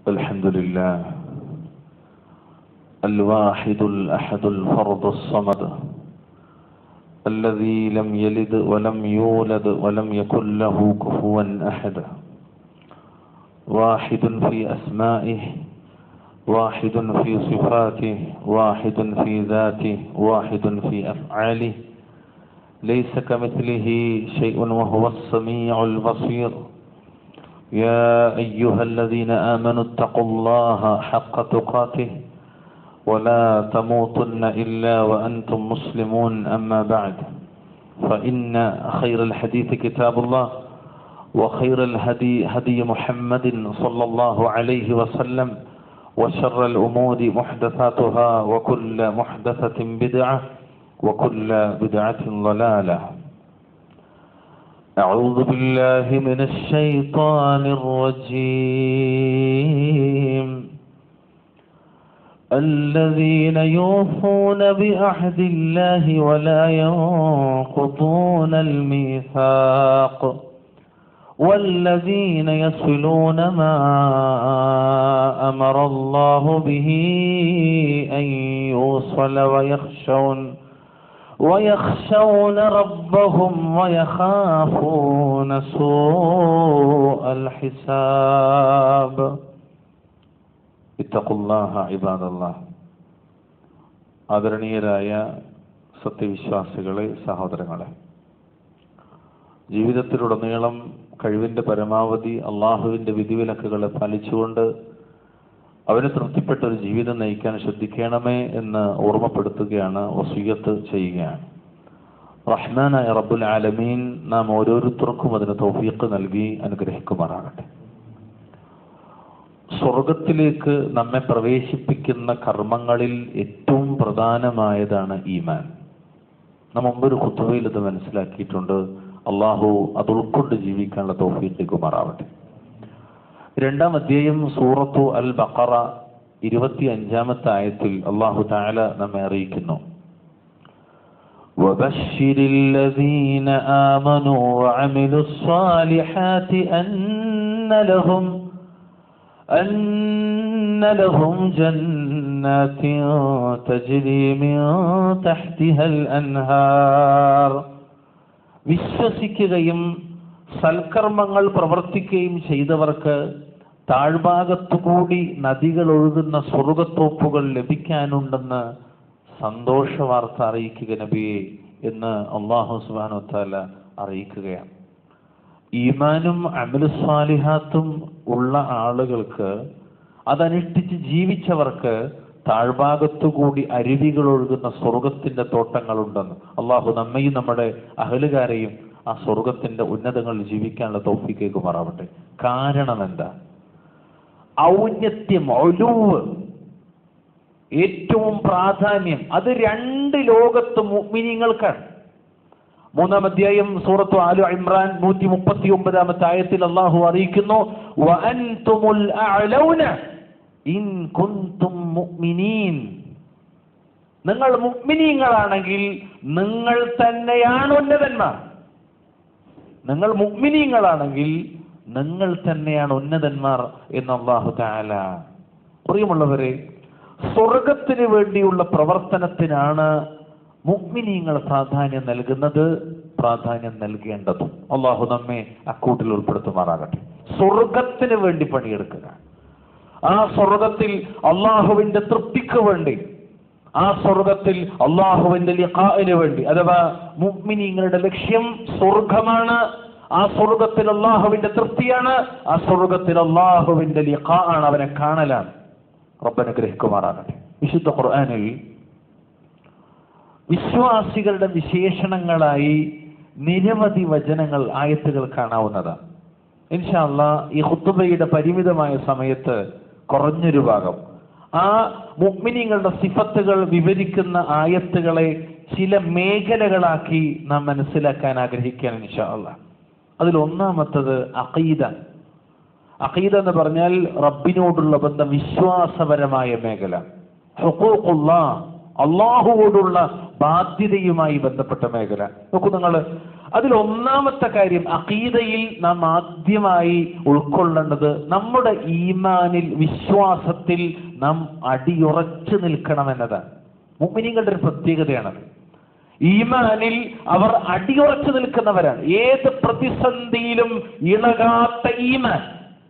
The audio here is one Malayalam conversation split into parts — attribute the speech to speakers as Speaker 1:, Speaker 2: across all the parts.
Speaker 1: الحمد لله الواحد الأحد الفرد الصمد الذي لم يلد ولم يولد ولم يكن له كفوا أحد واحد في أسمائه واحد في صفاته واحد في ذاته واحد في أفعاله ليس كمثله شيء وهو السميع البصير يا أيها الذين آمنوا اتقوا الله حق تقاته ولا تموتن إلا وأنتم مسلمون أما بعد فإن خير الحديث كتاب الله وخير الهدي هدي محمد صلى الله عليه وسلم وشر الأمور محدثاتها وكل محدثة بدعة وكل بدعة ضلالة أعوذ بالله من الشيطان الرجيم الذين يوفون بعهد الله ولا ينقضون الميثاق والذين يصلون ما أمر الله به أن يوصل ويخشون ويخشون ربهم ويخافون سوء الحساب اتقوا الله عباد الله ആദരണീയരായ സത്യവിശ്വാസികളെ സഹോദരങ്ങളെ ജീവിതത്തിലുടനീളം കഴിവിന്റെ പരമാവധി അള്ളാഹുവിന്റെ വിധിവിലക്കുകളെ പാലിച്ചുകൊണ്ട് അവന് തൃപ്തിപ്പെട്ട ഒരു ജീവിതം നയിക്കാൻ ശ്രദ്ധിക്കണമേ എന്ന് ഓർമ്മപ്പെടുത്തുകയാണ് വസീയത്ത് ചെയ്യുകയാണ് റഹ്മാനായ റബ്ബുൽ ആലമീൻ നാം ഓരോരുത്തർക്കും അതിന് തൗഫീഖ് നൽകി അനുഗ്രഹിക്കുമാറാകട്ടെ സ്വർഗത്തിലേക്ക് നമ്മെ പ്രവേശിപ്പിക്കുന്ന കർമ്മങ്ങളിൽ ഏറ്റവും പ്രധാനമായതാണ് ഈമാൻ നാം മുമ്പൊരു കുത്തുവയിൽ ഇത് മനസ്സിലാക്കിയിട്ടുണ്ട് അള്ളാഹു അത് ഉൾക്കൊണ്ട് ജീവിക്കാനുള്ള തൗഫീഖിക്കുമാറാവട്ടെ രണ്ടാം അധ്യായം സൂറത്തു അൽ ബഖറ ഇരുപത്തി അഞ്ചാമത്തെ ആയത്തിൽ അള്ളാഹു താല നമ്മെ അറിയിക്കുന്നു وبشر الذين آمنوا وعملوا الصالحات أن لهم أن لهم جنات تجري من تحتها الأنهار വിശ്വസിക്കുകയും സൽക്കർമ്മങ്ങൾ പ്രവർത്തിക്കുകയും ചെയ്തവർക്ക് താഴ്ഭാഗത്തുകൂടി നദികൾ ഒഴുകുന്ന സ്വർഗത്തോപ്പുകൾ ലഭിക്കാനുണ്ടെന്ന് സന്തോഷ വാർത്ത അറിയിക്കുക നബിയെ എന്ന് അള്ളാഹു സുബാനു താല അറിയിക്കുകയാണ് ഈമാനും അമലുസ്വാലിഹാത്തും ഉള്ള ആളുകൾക്ക് അതനുഷ്ഠിച്ച് ജീവിച്ചവർക്ക് താഴ്ഭാഗത്തുകൂടി അരുവികൾ ഒഴുകുന്ന സ്വർഗത്തിന്റെ തോട്ടങ്ങളുണ്ടെന്ന് അള്ളാഹു നമ്മയും നമ്മുടെ അഹലുകാരെയും ആ സ്വർഗത്തിന്റെ ഉന്നതങ്ങളിൽ ജീവിക്കാനുള്ള തോഫിക്കേക്ക് മാറാവട്ടെ കാരണം എന്താ ഔന്നത്യം ഒലുവ് ഏറ്റവും പ്രാധാന്യം അത് രണ്ട് ലോകത്ത് മുഅ്മിനീങ്ങൾക്കാണ് മൂന്നാം അധ്യായം സൂറത്തു ആലു ഇമ്രാൻ നൂറ്റി മുപ്പത്തി ഒമ്പതാമത്തെ ആയത്തിൽ അള്ളാഹു അറിയിക്കുന്നു വഅൻതുമുൽ അഅലൗന ഇൻ കുൻതും മുഅ്മിനീൻ നിങ്ങൾ മുഅ്മിനീങ്ങളാണെങ്കിൽ നിങ്ങൾ തന്നെയാണ് ഉന്നതന്മാർ നിങ്ങൾ മുഅ്മിനീങ്ങളാണെങ്കിൽ നിങ്ങൾ തന്നെയാണ് ഉന്നതന്മാർ എന്ന് അള്ളാഹു താല പ്രിയമുള്ളവരെ സ്വർഗത്തിന് വേണ്ടിയുള്ള പ്രവർത്തനത്തിനാണ് മുഗ്മിനീങ്ങൾ പ്രാധാന്യം നൽകുന്നത് പ്രാധാന്യം നൽകേണ്ടതും അള്ളാഹു നമ്മെ അക്കൂട്ടിൽ ഉൾപ്പെടുത്തുമാറാകട്ടെ സ്വർഗത്തിന് വേണ്ടി പണിയെടുക്കുക ആ സ്വർഗത്തിൽ അള്ളാഹുവിന്റെ തൃപ്തിക്ക് വേണ്ടി ആ സ്വർഗത്തിൽ അള്ളാഹുവിന്റെ ലിഖാഇന് വേണ്ടി അഥവാ മുഗ്മിനീങ്ങളുടെ ലക്ഷ്യം സ്വർഗമാണ് ആ സ്വർഗത്തിൽ അള്ളാഹുവിന്റെ തൃപ്തിയാണ് ആ സ്വർഗത്തിൽ അള്ളാഹുവിന്റെ ലിഖാ ആണ് അവനെ കാണലാണ് റബ്ബനുഗ്രഹിക്കുമാറാകട്ടെ വിശുദ്ധ ഖുർആനിൽ വിശ്വാസികളുടെ വിശേഷണങ്ങളായി നിരവധി വചനങ്ങൾ ആയത്തുകൾ കാണാവുന്നതാണ് ഇൻഷാല്ല ഈ ഹുത്തുബയുടെ പരിമിതമായ സമയത്ത് കുറഞ്ഞൊരു ഭാഗം ആ മുഗ്മിനിങ്ങളുടെ സിഫത്തുകൾ വിവരിക്കുന്ന ആയത്തുകളെ ചില മേഖലകളാക്കി നാം മനസ്സിലാക്കാൻ ആഗ്രഹിക്കാൻ ഇൻഷാല്ല അതിൽ ഒന്നാമത്തത് അഖീദ അഖീദ എന്ന് പറഞ്ഞാൽ റബ്ബിനോടുള്ള ബന്ധം വിശ്വാസപരമായ മേഖല ഹുഖൂഖുല്ലാ അള്ളാഹുവോടുള്ള ബാധ്യതയുമായി ബന്ധപ്പെട്ട മേഖല നോക്കൂ നിങ്ങൾ അതിൽ ഒന്നാമത്തെ കാര്യം അഖീദയിൽ നാം ആദ്യമായി ഉൾക്കൊള്ളേണ്ടത് നമ്മുടെ ഈമാനിൽ വിശ്വാസത്തിൽ നാം അടിയുറച്ചു നിൽക്കണമെന്നതാണ് മുഅ്മിനീങ്ങളുടെ ഒരു പ്രത്യേകതയാണത് ഈമാനിൽ അവർ അടിയുറച്ചു നിൽക്കുന്നവരാണ് ഏത് പ്രതിസന്ധിയിലും ഇളകാത്ത ഈമാൻ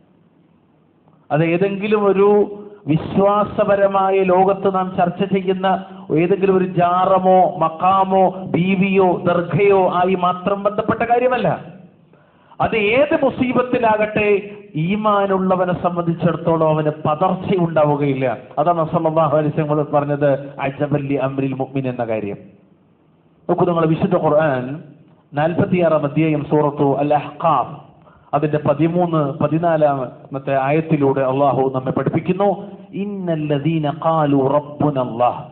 Speaker 1: അത് ഏതെങ്കിലും ഒരു വിശ്വാസപരമായ ലോകത്ത് നാം ചർച്ച ചെയ്യുന്ന ഏതെങ്കിലും ഒരു ജാറമോ മക്കാമോ ബീവിയോ ദർഘയോ ആയി മാത്രം ബന്ധപ്പെട്ട കാര്യമല്ല അത് ഏത് മുസീബത്തിലാകട്ടെ ഈമാനുള്ളവനെ സംബന്ധിച്ചിടത്തോളം അവന് പതർച്ച ഉണ്ടാവുകയില്ല അതാണ് സല്ലല്ലാഹു അലൈഹി വസല്ലം പറഞ്ഞത് അജബല്ലി അംരിൽ മുഅ്മിൻ എന്ന കാര്യം നോക്കൂ നിങ്ങൾ വിശുദ്ധ ഖുർആൻ നാൽപ്പത്തിയാറാം അധ്യായം സൂറത്തു അൽ അഹ്ഖാഫ് അതിന്റെ പതിമൂന്ന് പതിനാലാമത്തെ ആയത്തിലൂടെ അള്ളാഹു നമ്മെ പഠിപ്പിക്കുന്നു ഇന്നല്ലദീന ഖാലു റബ്ബുനല്ലാഹ്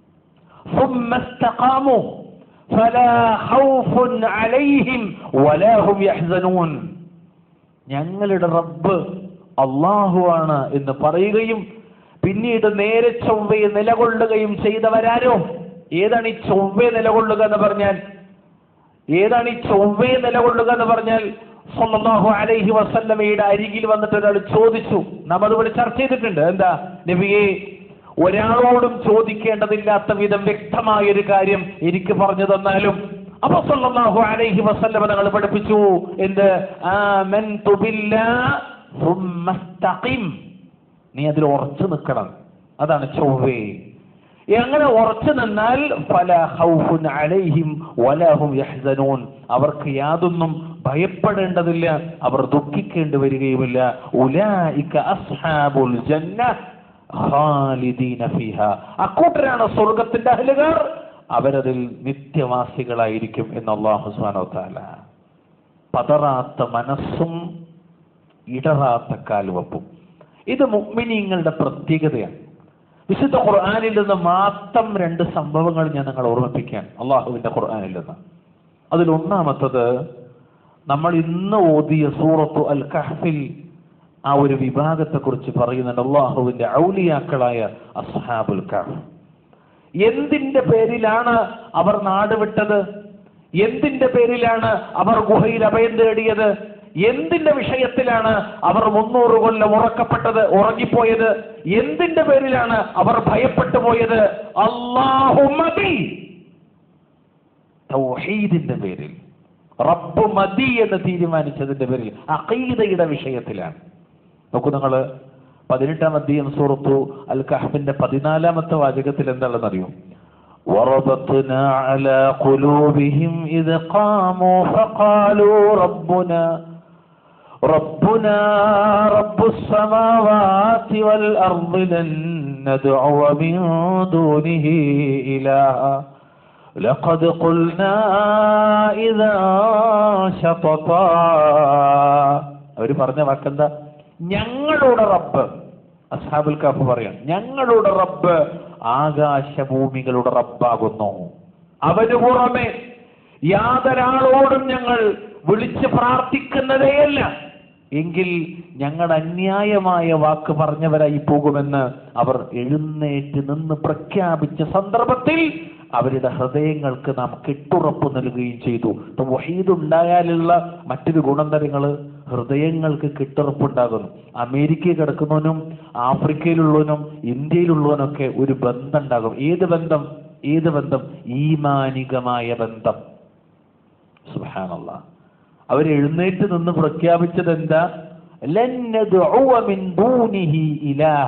Speaker 1: ثم استقاموا فلا خوف عليهم ولا هم يحزنون ഞങ്ങളുടെ റബ്ബ് അള്ളാഹുവാണ് എന്ന് പറയുകയും പിന്നീട് നേരെ ചൊവ്വയെ നിലകൊള്ളുകയും ചെയ്തവരാരോ ഏതാണ് ഈ ചൊവ്വയെ നിലകൊള്ളുക എന്ന് പറഞ്ഞാൽ ഏതാണ് ഈ ചൊവ്വയെ നിലകൊള്ളുക എന്ന് പറഞ്ഞാൽ സല്ലല്ലാഹു അലൈഹി വസല്ലമയുടെ അരികിൽ വന്നിട്ട് ഒരാൾ ചോദിച്ചു നാം അതുപോലെ ചർച്ച ചെയ്തിട്ടുണ്ട് എന്താ നബിയെ ഒരാളോടും ചോദിക്കേണ്ടതില്ലാത്ത വിധം വ്യക്തമായ ഒരു കാര്യം എനിക്ക് പറഞ്ഞു തന്നാലും അപ്പൊ സല്ലല്ലാഹു അലൈഹി വസല്ലമ തങ്ങൾ പഠിപ്പിച്ചു എന്ത് ആമൻതു ബില്ലാഹ് ثم استقم. നീ അതിൽ ഉറച്ചു നിൽക്കണം അതാണ് ചൊവ്വേ എങ്ങനെ ഉറച്ചു നിന്നാൽ ഫല ഖൗഫുൻ അലൈഹിം വലഹും യഹ്സനൂൻ അവർക്ക് യാതൊന്നും ഭയപ്പെടേണ്ടതില്ല അവർ ദുഃഖിക്കേണ്ടി വരികയുമില്ല ഉലായിക അസ്ഹാബുൽ ജന്ന ഖാലിദീന ഫീഹ അക്കൂട്ടരാണ് സ്വർഗത്തിന്റെ അഹലുകാർ അവരതിൽ നിത്യവാസികളായിരിക്കും എന്ന് അള്ളാഹു സുബ്ഹാനഹു തആല പതറാത്ത മനസ്സും ഇടറാത്ത കാൽവപ്പും ഇത് മുഅ്മിനീങ്ങളുടെ പ്രത്യേകതയാണ് വിശുദ്ധ ഖുർആനിൽ നിന്ന് മാത്രം രണ്ട് സംഭവങ്ങൾ ഞാൻ നിങ്ങളെ ഓർമ്മിപ്പിക്കാൻ അള്ളാഹുവിന്റെ ഖുർആനിൽ നിന്ന് അതിൽ ഒന്നാമത്തത് നമ്മൾ ഇന്ന് ഓതിയ സൂറത്തു അൽ കഹ്ഫിൽ ആ ഒരു വിഭാഗത്തെ കുറിച്ച് പറയുന്നുണ്ട് അള്ളാഹുവിന്റെ ഔലിയാക്കളായ അസ്ഹാബുൽ കഹ്ഫ് എന്തിന്റെ പേരിലാണ് അവർ നാട് വിട്ടത് എന്തിന്റെ പേരിലാണ് അവർ ഗുഹയിൽ അഭയം തേടിയത് എന്തിന്റെ വിഷയത്തിലാണ് അവർ മുന്നൂറ് കൊല്ലം ഉറക്കപ്പെട്ടത് ഉറങ്ങിപ്പോയത് എന്തിന്റെ പേരിലാണ് അവർ ഭയപ്പെട്ടു പോയത് അള്ളാഹു മതി തൗഹീദിന്റെ പേരിൽ റബ്ബ് മതി എന്ന് തീരുമാനിച്ചതിന്റെ പേരിൽ അഖീദയുടെ വിഷയത്തിലാണ് നോക്കൂ നിങ്ങള് പതിനെട്ടാം അധ്യയം സൂറത്തു അൽ കഹ്ഫിന്റെ പതിനാലാമത്തെ വാചകത്തിൽ എന്താണെന്ന് അറിയോ وربطنا على قلوبهم إذ قاموا فقالوا ربنا ربنا رب السماوات والأرض لن ندعو من دونه إلها لقد قلنا إذا شططا അവര് പറഞ്ഞ വാക്കെന്താ ഞങ്ങളുടെ റബ്ബ് അസ്ഹാബുൽ കാഫ് പറയാം ഞങ്ങളുടെ റബ്ബ് ആകാശഭൂമികളുടെ റബ്ബാകുന്നു അവന് പുറമെ യാതൊരാളോടും ഞങ്ങൾ വിളിച്ച് പ്രാർത്ഥിക്കുന്നതേയല്ല എങ്കിൽ ഞങ്ങൾ അന്യായമായ വാക്ക് പറഞ്ഞവരായി പോകുമെന്ന് അവർ എഴുന്നേറ്റ് നിന്ന് പ്രഖ്യാപിച്ച സന്ദർഭത്തിൽ അവരുടെ ഹൃദയങ്ങൾക്ക് നാം കെട്ടുറപ്പ് നൽകുകയും ചെയ്തു ഇപ്പൊ വഹീദ് ഉണ്ടായാലുള്ള മറ്റൊരു ഗുണന്തരങ്ങൾ ഹൃദയങ്ങൾക്ക് കെട്ടുറപ്പുണ്ടാകുന്നു അമേരിക്കയിൽ കിടക്കുന്നവനും ആഫ്രിക്കയിലുള്ളവനും ഇന്ത്യയിലുള്ളവനൊക്കെ ഒരു ബന്ധം ഉണ്ടാകും ഏത് ബന്ധം ഏത് ബന്ധം ഈമാനികമായ ബന്ധം സുബാനല്ല അവർ എഴുന്നേറ്റ് നിന്ന് പ്രഖ്യാപിച്ചത് എന്താ ലൻ നദ്ഉവ മിൻ ദൂനിഹി ഇലാഹ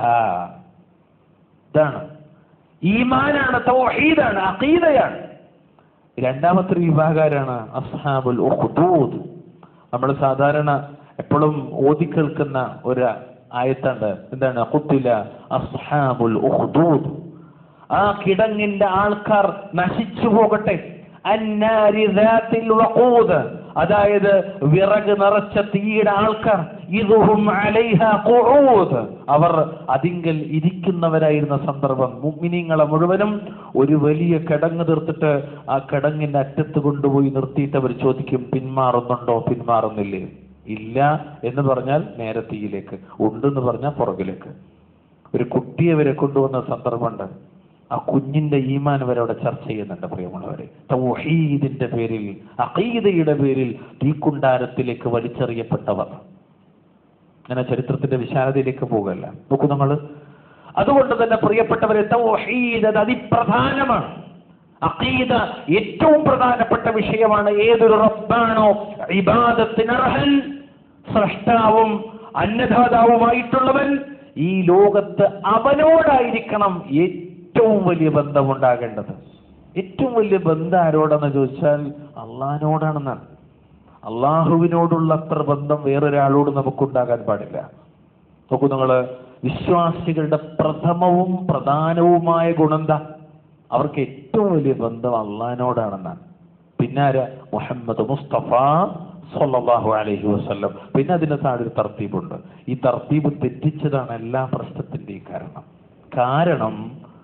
Speaker 1: ഇതാണ് ഈമാനാണ് തൗഹീദാണ് അഖീദയാണ് രണ്ടാമത്തെ ഒരു വിഭാഗക്കാരാണ് അസ്ഹാബുൽ ഉഖ്ദൂദ് നമ്മൾ സാധാരണ എപ്പോഴും ഓതി കേൾക്കുന്ന ഒരു ആയത്തുണ്ട് എന്താണ് ഖുത്തില അസ്ഹാബുൽ ഉഖ്ദൂദ് ആ കിടങ്ങിന്റെ ആൾക്കാർ നശിച്ചു പോകട്ടെ അന്നാരി ദാത്തിൽ വഖൂദ് അതായത് വിറക് നിറച്ച തീയുടെ ആൾക്കാർ ഇതുഹും അലൈഹ ഖുഊദ് അവർ അതിങ്കൽ ഇരിക്കുന്നവരായിരുന്ന സന്ദർഭം മുഅ്മിനീങ്ങളെ മുഴുവനും ഒരു വലിയ കിടങ്ങ് തീർത്തിട്ട് ആ കിടങ്ങിന്റെ അറ്റത്ത് കൊണ്ടുപോയി നിർത്തിയിട്ട് അവർ ചോദിക്കും പിന്മാറുന്നുണ്ടോ പിന്മാറുന്നില്ലേ ഇല്ല എന്ന് പറഞ്ഞാൽ നേരെ തീയിലേക്ക് ഉണ്ടെന്ന് പറഞ്ഞാൽ പുറകിലേക്ക് ഒരു കുട്ടിയെ വരെ കൊണ്ടുവന്ന സന്ദർഭമുണ്ട് ആ കുഞ്ഞിന്റെ ഈമാൻ വരെ അവിടെ ചർച്ച ചെയ്യുന്നുണ്ട് പ്രിയമുള്ളവരെ തൗഹീദിന്റെ പേരിൽ അഖീദയുടെ പേരിൽ തീക്കുണ്ടാരത്തിലേക്ക് വലിച്ചെറിയപ്പെട്ടവർ അങ്ങനെ ചരിത്രത്തിന്റെ വിശാലതയിലേക്ക് പോകുകയല്ല നോക്കൂ നമ്മൾ അതുകൊണ്ട് തന്നെ പ്രിയപ്പെട്ടവരെ തൗഹീദ് അത് അതിപ്രധാനമാണ് അഖീദ ഏറ്റവും പ്രധാനപ്പെട്ട വിഷയമാണ് ഏതൊരു റബ്ബാണോ ഇബാദത്തിനർഹൻ സ്രഷ്ടാവും അന്നദാതാവുമായിട്ടുള്ളവൻ ഈ ലോകത്ത് അവനോടായിരിക്കണം ഏറ്റവും വലിയ ബന്ധമുണ്ടാകേണ്ടത് ഏറ്റവും വലിയ ബന്ധം ആരോടെന്ന് ചോദിച്ചാൽ അള്ളഹാനോടാണെന്നാണ് അള്ളാഹുവിനോടുള്ള അത്ര ബന്ധം വേറൊരാളോട് നമുക്കുണ്ടാകാൻ പാടില്ല നോക്കൂ നിങ്ങള് വിശ്വാസികളുടെ പ്രഥമവും പ്രധാനവുമായ ഗുണമെന്താ അവർക്ക് ഏറ്റവും വലിയ ബന്ധം അള്ളഹാനോടാണെന്നാണ് പിന്നാര് മുഹമ്മദ് മുസ്തഫ സല്ലല്ലാഹു അലൈഹി വസല്ലം പിന്നെ അതിന് താഴെ ഒരു തർത്തീബുണ്ട് ഈ തർത്തീബ് തെറ്റിച്ചതാണ് എല്ലാ പ്രശ്നത്തിന്റെയും കാരണം കാരണം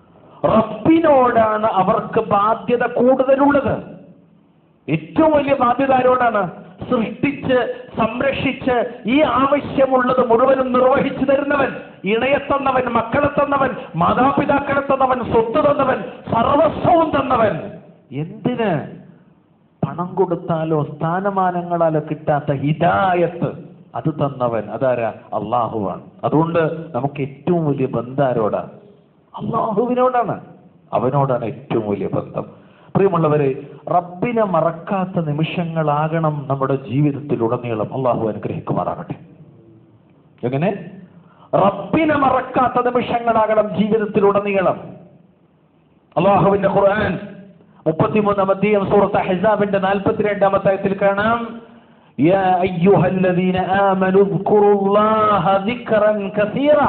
Speaker 1: റബ്ബിനോടാണ് അവർക്ക് ബാധ്യത കൂടുതലുള്ളത് ഏറ്റവും വലിയ ബാധ്യത ആരോടാണ് സൃഷ്ടിച്ച് സംരക്ഷിച്ച് ഈ ആവശ്യമുള്ളത് മുഴുവനും നിർവഹിച്ചു തരുന്നവൻ ഇണയെ തന്നവൻ മക്കളെ തന്നവൻ മാതാപിതാക്കളെ തന്നവൻ സ്വത്ത് തന്നവൻ സർവസ്വവും തന്നവൻ എന്തിന് പണം കൊടുത്താലോ സ്ഥാനമാനങ്ങളാലോ കിട്ടാത്ത ഹിദായത്ത് അത് തന്നവൻ അതാരാ അള്ളാഹുവാണ് അതുകൊണ്ട് നമുക്ക് ഏറ്റവും വലിയ ബന്ധം ആരോടാ അള്ളാഹുവിനോടാണ് അവനോടാണ് ഏറ്റവും വലിയ ബന്ധം പ്രിയമുള്ളവരെ റബ്ബിനെ മറക്കാത്ത നിമിഷങ്ങളാകണം നമ്മുടെ ജീവിതത്തിലുടനീളം അള്ളാഹു അനുഗ്രഹിക്കുമാറാകട്ടെ എങ്ങനെ റബ്ബിനെ മറക്കാത്ത നിമിഷങ്ങളാകണം ജീവിതത്തിലുടനീളം അള്ളാഹുവിന്റെ ഖുർആൻ മുപ്പത്തിമൂന്നാം അധ്യായം സൂറത്ത് അഹ്സാബിന്റെ നാൽപ്പത്തിരണ്ടാമത്തെ ആയത്തിൽ കാണാം يا أيها الذين آمنوا اذكروا الله ذكرا كثيرا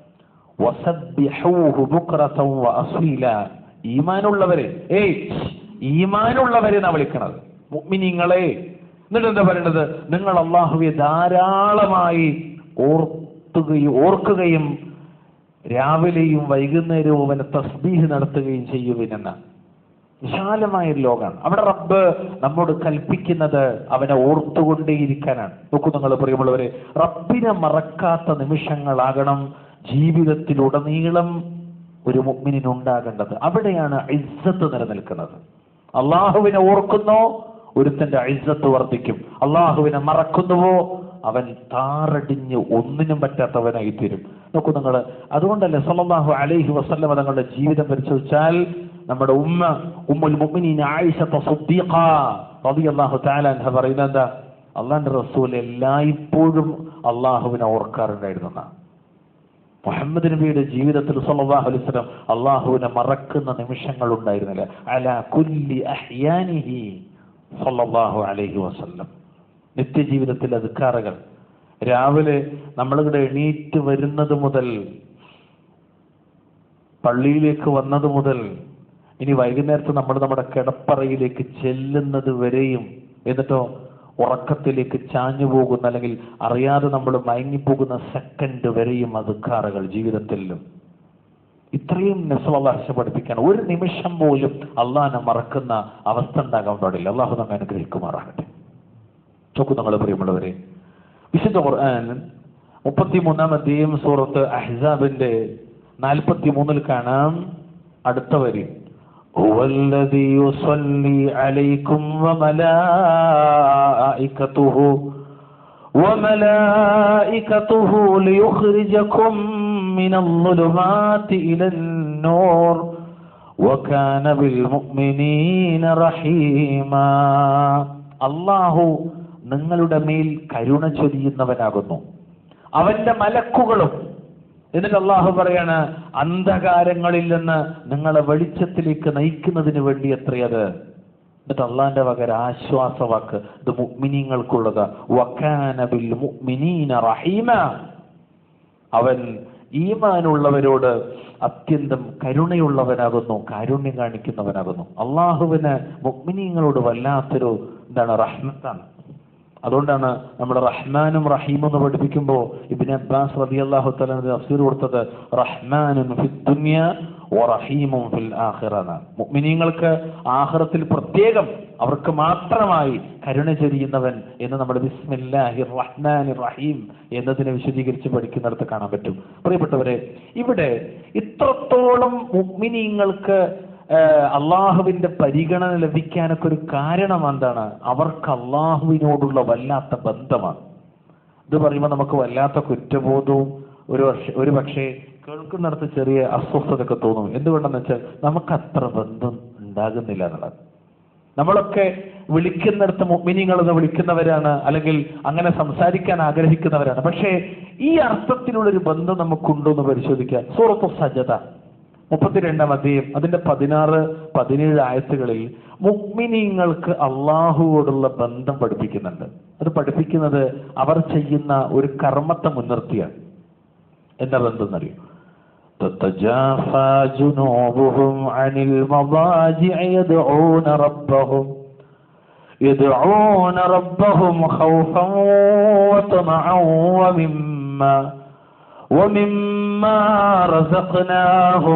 Speaker 1: وسبحوه بكرة وأصيلا ഈമാനുള്ളവരെ ഏയ് ഈമാനുള്ളവരെ എന്നാ വിളിക്കണത് മുഅ്മിനീങ്ങളെ എന്നിട്ട് എന്താ പറയണത് നിങ്ങൾ അള്ളാഹുവെ ധാരാളമായി ഓർത്തുകയും ഓർക്കുകയും രാവിലെയും വൈകുന്നേരവും അവനെ തസ്ബീഹ് നടത്തുകയും ചെയ്യുവിനെന്ന വിശാലമായ ഒരു ലോകമാണ് അവിടെ റബ്ബ് നമ്മോട് കൽപ്പിക്കുന്നത് അവനെ ഓർത്തുകൊണ്ടേയിരിക്കാനാണ് നോക്കൂ നിങ്ങൾ പ്രിയമുള്ളവരെ റബ്ബിനെ മറക്കാത്ത നിമിഷങ്ങളാകണം ജീവിതത്തിലുടനീളം ഒരു മുഗ്മിനുണ്ടാകേണ്ടത് അവിടെയാണ് ഇസ്സത്ത് നിലനിൽക്കുന്നത് അള്ളാഹുവിനെ ഓർക്കുന്നോ ഒരുത്തന്റെ ഇസ്സത്ത് വർദ്ധിക്കും അള്ളാഹുവിനെ മറക്കുന്നുവോ അവൻ താറടിഞ്ഞ് ഒന്നിനും പറ്റാത്തവനായി തീരും നോക്കൂ നിങ്ങൾ അതുകൊണ്ടല്ലേ സല്ലല്ലാഹു അലൈഹി വസല്ലമ തങ്ങളുടെ ജീവിതം പരിശോധിച്ചാൽ നമ്മുടെ ഉമ്മ ഉമ്മുൽ മുഅ്മിനീൻ ആയിഷ സിദ്ദീഖ റളിയല്ലാഹു തആല അൻഹ പറയുന്നത് എന്താ അള്ളാഹിന്റെ റസൂൽ എല്ലായ്പ്പോഴും അള്ളാഹുവിനെ ഓർക്കാറുണ്ടായിരുന്നു എന്നാണ് മുഹമ്മദ് നബിയുടെ ജീവിതത്തിൽ സല്ലല്ലാഹു അലൈഹി വസല്ലം അള്ളാഹുവിനെ മറക്കുന്ന നിമിഷങ്ങൾ ഉണ്ടായിരുന്നില്ല അല കുല്ലി അഹ്യാനിഹി സല്ലല്ലാഹു അലൈഹി വസല്ലം നിത്യജീവിതത്തിൽ അധികാറുകൾ രാവിലെ നമ്മളിവിടെ എണീറ്റ് വരുന്നത് മുതൽ പള്ളിയിലേക്ക് വന്നത് മുതൽ ഇനി വൈകുന്നേരത്ത് നമ്മൾ നമ്മുടെ കിടപ്പറയിലേക്ക് ചെല്ലുന്നത് വരെയും എന്നിട്ടോ ഉറക്കത്തിലേക്ക് ചാഞ്ഞു പോകുന്ന അല്ലെങ്കിൽ അറിയാതെ നമ്മൾ മയങ്ങിപ്പോകുന്ന സെക്കൻഡ് വരെയും അതുക്കാറുകൾ ജീവിതത്തിലും ഇത്രയും നെസ്വഭാഷ പഠിപ്പിക്കാൻ ഒരു നിമിഷം പോലും അള്ളാഹിനെ മറക്കുന്ന അവസ്ഥ ഉണ്ടാകാൻ പാടില്ല അള്ളാഹു നമ്മെ അനുഗ്രഹിക്കുമാറാകട്ടെ നോക്കൂ നമ്മൾ പ്രിയമുള്ളവരെ വിശുദ്ധ ഖുർആൻ മുപ്പത്തിമൂന്നാം അധ്യയം സൂറത്ത് അഹ്സാബിന്റെ നാൽപ്പത്തി മൂന്നിൽ കാണാം അടുത്ത വരി هو الذي يصلي عليكم وملائكته وملائكته ليخرجكم من الظلمات إلى النور وكان بالمؤمنين رحيما അള്ളാഹു നിങ്ങളുടെ മേൽ കരുണ ചൊരിയുന്നവനാകുന്നു അവന്റെ മലക്കുകളും എന്നിട്ട് അള്ളാഹു പറയാണ് അന്ധകാരങ്ങളിൽ നിന്ന് നിങ്ങളെ വെളിച്ചത്തിലേക്ക് നയിക്കുന്നതിന് വേണ്ടി എത്രയത് എന്നിട്ട് അള്ളാന്റെ വക ഒരു ആശ്വാസവാക്ക് ഇത് മുഗ്മിനീങ്ങൾക്കുള്ളത് വക്കാന ബിൽ മുഅ്മിനീന റഹീമ അവൻ ഈമാനുള്ളവരോട് അത്യന്തം കരുണയുള്ളവനാകുന്നു കാരുണ്യം കാണിക്കുന്നവനാകുന്നു അള്ളാഹുവിന് മുഗ്മിനീങ്ങളോട് വല്ലാത്തൊരു എന്താണ് റഹ്മത്താണ് അതുകൊണ്ടാണ് നമ്മൾ റഹ്മാനും റഹീമും എന്ന് പഠിപ്പിക്കുമ്പോൾ ഇബിൻ അബ്ബാസ് റബി അള്ളാഹു തല തഫ്സീർ കൊടുത്തത് റഹ്മാനുൻ ഫി ദുനിയ വറഹീമും ഫിൽ ആഖിറ എന്നാണ് മുഅ്മിനീങ്ങൾക്ക് ആഖിറത്തിൽ പ്രത്യേകം അവർക്ക് മാത്രമായി കരുണ ചൊരിയുന്നവൻ എന്ന് നമ്മൾ ബിസ്മില്ലാഹിർ റഹ്മാനിർ റഹീം എന്നതിനെ വിശദീകരിച്ച് പഠിക്കുന്നിടത്ത് കാണാൻ പറ്റും പ്രിയപ്പെട്ടവരെ ഇവിടെ ഇത്രത്തോളം മുഅ്മിനീങ്ങൾക്ക് ഏഹ്, അള്ളാഹുവിന്റെ പരിഗണന ലഭിക്കാനൊക്കെ ഒരു കാരണം എന്താണ് അവർക്ക് അള്ളാഹുവിനോടുള്ള വല്ലാത്ത ബന്ധമാണ് ഇത് പറയുമ്പോൾ നമുക്ക് വല്ലാത്ത കുറ്റബോധവും ഒരു പക്ഷേ ഒരു പക്ഷേ കേൾക്കുന്നിടത്ത് ചെറിയ അസ്വസ്ഥതയൊക്കെ തോന്നും എന്തുകൊണ്ടെന്ന് വെച്ചാൽ നമുക്ക് അത്ര ബന്ധം ഉണ്ടാകുന്നില്ല എന്നുള്ളത് നമ്മളൊക്കെ വിളിക്കുന്നിടത്ത് മുഅ്മിനീങ്ങൾ എന്ന് വിളിക്കുന്നവരാണ് അല്ലെങ്കിൽ അങ്ങനെ സംസാരിക്കാൻ ആഗ്രഹിക്കുന്നവരാണ് പക്ഷേ ഈ അർത്ഥത്തിലുള്ളൊരു ബന്ധം നമുക്കുണ്ടോ എന്ന് പരിശോധിക്കുക സൂറത്തു സജത മുപ്പത്തിരണ്ടാം അധ്യയം അതിന്റെ പതിനാറ് പതിനേഴ് ആയത്തുകളിൽ മുക്മിനീങ്ങൾക്ക് അള്ളാഹുവോടുള്ള ബന്ധം പഠിപ്പിക്കുന്നുണ്ട് അത് പഠിപ്പിക്കുന്നത് അവർ ചെയ്യുന്ന ഒരു കർമ്മത്തെ മുൻനിർത്തിയാണ് എന്താ ബന്ധം എന്നറിയോ تتجافى جنوبهم عن المضاجع يدعون ربهم يدعون ربهم خوفا وطمعا ومما ومما رزقناهم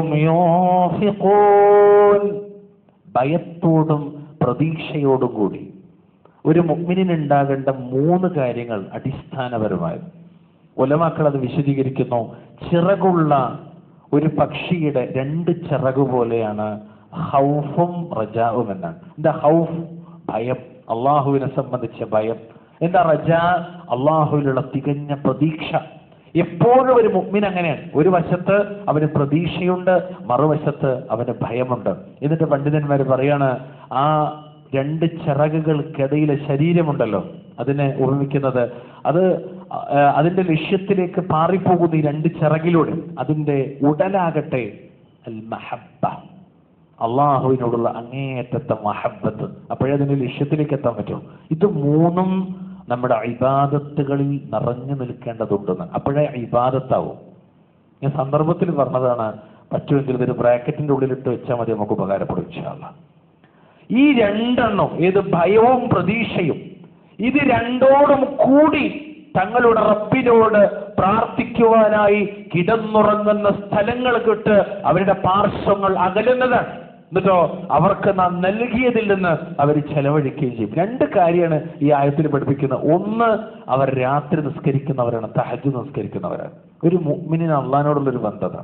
Speaker 1: ينفقون ഭയത്തോടും പ്രതീക്ഷയോടും കൂടി ഒരു മുഗ്മിനുണ്ടാകേണ്ട മൂന്ന് കാര്യങ്ങൾ അടിസ്ഥാനപരമായത് ഒലമാക്കൾ അത് വിശദീകരിക്കുന്നു ചിറകുള്ള ഒരു പക്ഷിയുടെ രണ്ട് ചിറകു പോലെയാണ് ഹൗഫും റജാവും എന്നാണ് എന്താ ഹൗഫ് ഭയം അള്ളാഹുവിനെ സംബന്ധിച്ച ഭയം എന്താ റജാ അള്ളാഹുവിലുള്ള തികഞ്ഞ പ്രതീക്ഷ എപ്പോഴും ഒരു മുഗ്മിൻ അങ്ങനെയാണ് ഒരു വശത്ത് അവന് പ്രതീക്ഷയുണ്ട് മറുവശത്ത് അവന് ഭയമുണ്ട് എന്നിട്ട് പണ്ഡിതന്മാർ പറയാണ് ആ രണ്ട് ചിറകുകൾക്കിടയിലെ ശരീരമുണ്ടല്ലോ അതിനെ ഓർമ്മിക്കുന്നത് അത് ആ, അതിന്റെ ലക്ഷ്യത്തിലേക്ക് പാറിപ്പോകുന്ന ഈ രണ്ട് ചിറകിലൂടെ അതിന്റെ ഉടലാകട്ടെ അൽ മഹബ്ബ അള്ളാഹുവിനോടുള്ള അങ്ങേയറ്റത്തെ മഹബത്ത് അപ്പോഴേ അതിന്റെ ലക്ഷ്യത്തിലേക്ക് എത്താൻ പറ്റും ഇത് മൂന്നും നമ്മുടെ ഇബാദത്തുകളിൽ നിറഞ്ഞു നിൽക്കേണ്ടതുണ്ടെന്ന് അപ്പോഴേ ഇബാദത്താവും ഞാൻ സന്ദർഭത്തിൽ പറഞ്ഞതാണ് പറ്റുമെങ്കിൽ ഇതൊരു ബ്രാക്കറ്റിന്റെ ഉള്ളിലിട്ട് വെച്ചാൽ മതി നമുക്ക് ഉപകാരപ്പെടും ഇൻഷാല്ലാ ഈ രണ്ടെണ്ണം ഏത് ഭയവും പ്രതീക്ഷയും ഇത് രണ്ടോടും കൂടി തങ്ങളുടെ റബ്ബിനോട് പ്രാർത്ഥിക്കുവാനായി കിടന്നുറങ്ങുന്ന സ്ഥലങ്ങൾ കിട്ട് അവരുടെ പാർശ്വങ്ങൾ അകലുന്നതാണ് എന്നിട്ടോ അവർക്ക് നാം നൽകിയതിൽ നിന്ന് അവർ ചെലവഴിക്കുകയും ചെയ്യും രണ്ട് കാര്യമാണ് ഈ ആയത്തിൽ പഠിപ്പിക്കുന്നത് ഒന്ന് അവർ രാത്രി നിസ്കരിക്കുന്നവരാണ് തഹജ് നിസ്കരിക്കുന്നവരാണ് ഒരു മുഅ്മിനിന് അള്ളഹാനോടുള്ളൊരു ബന്ധത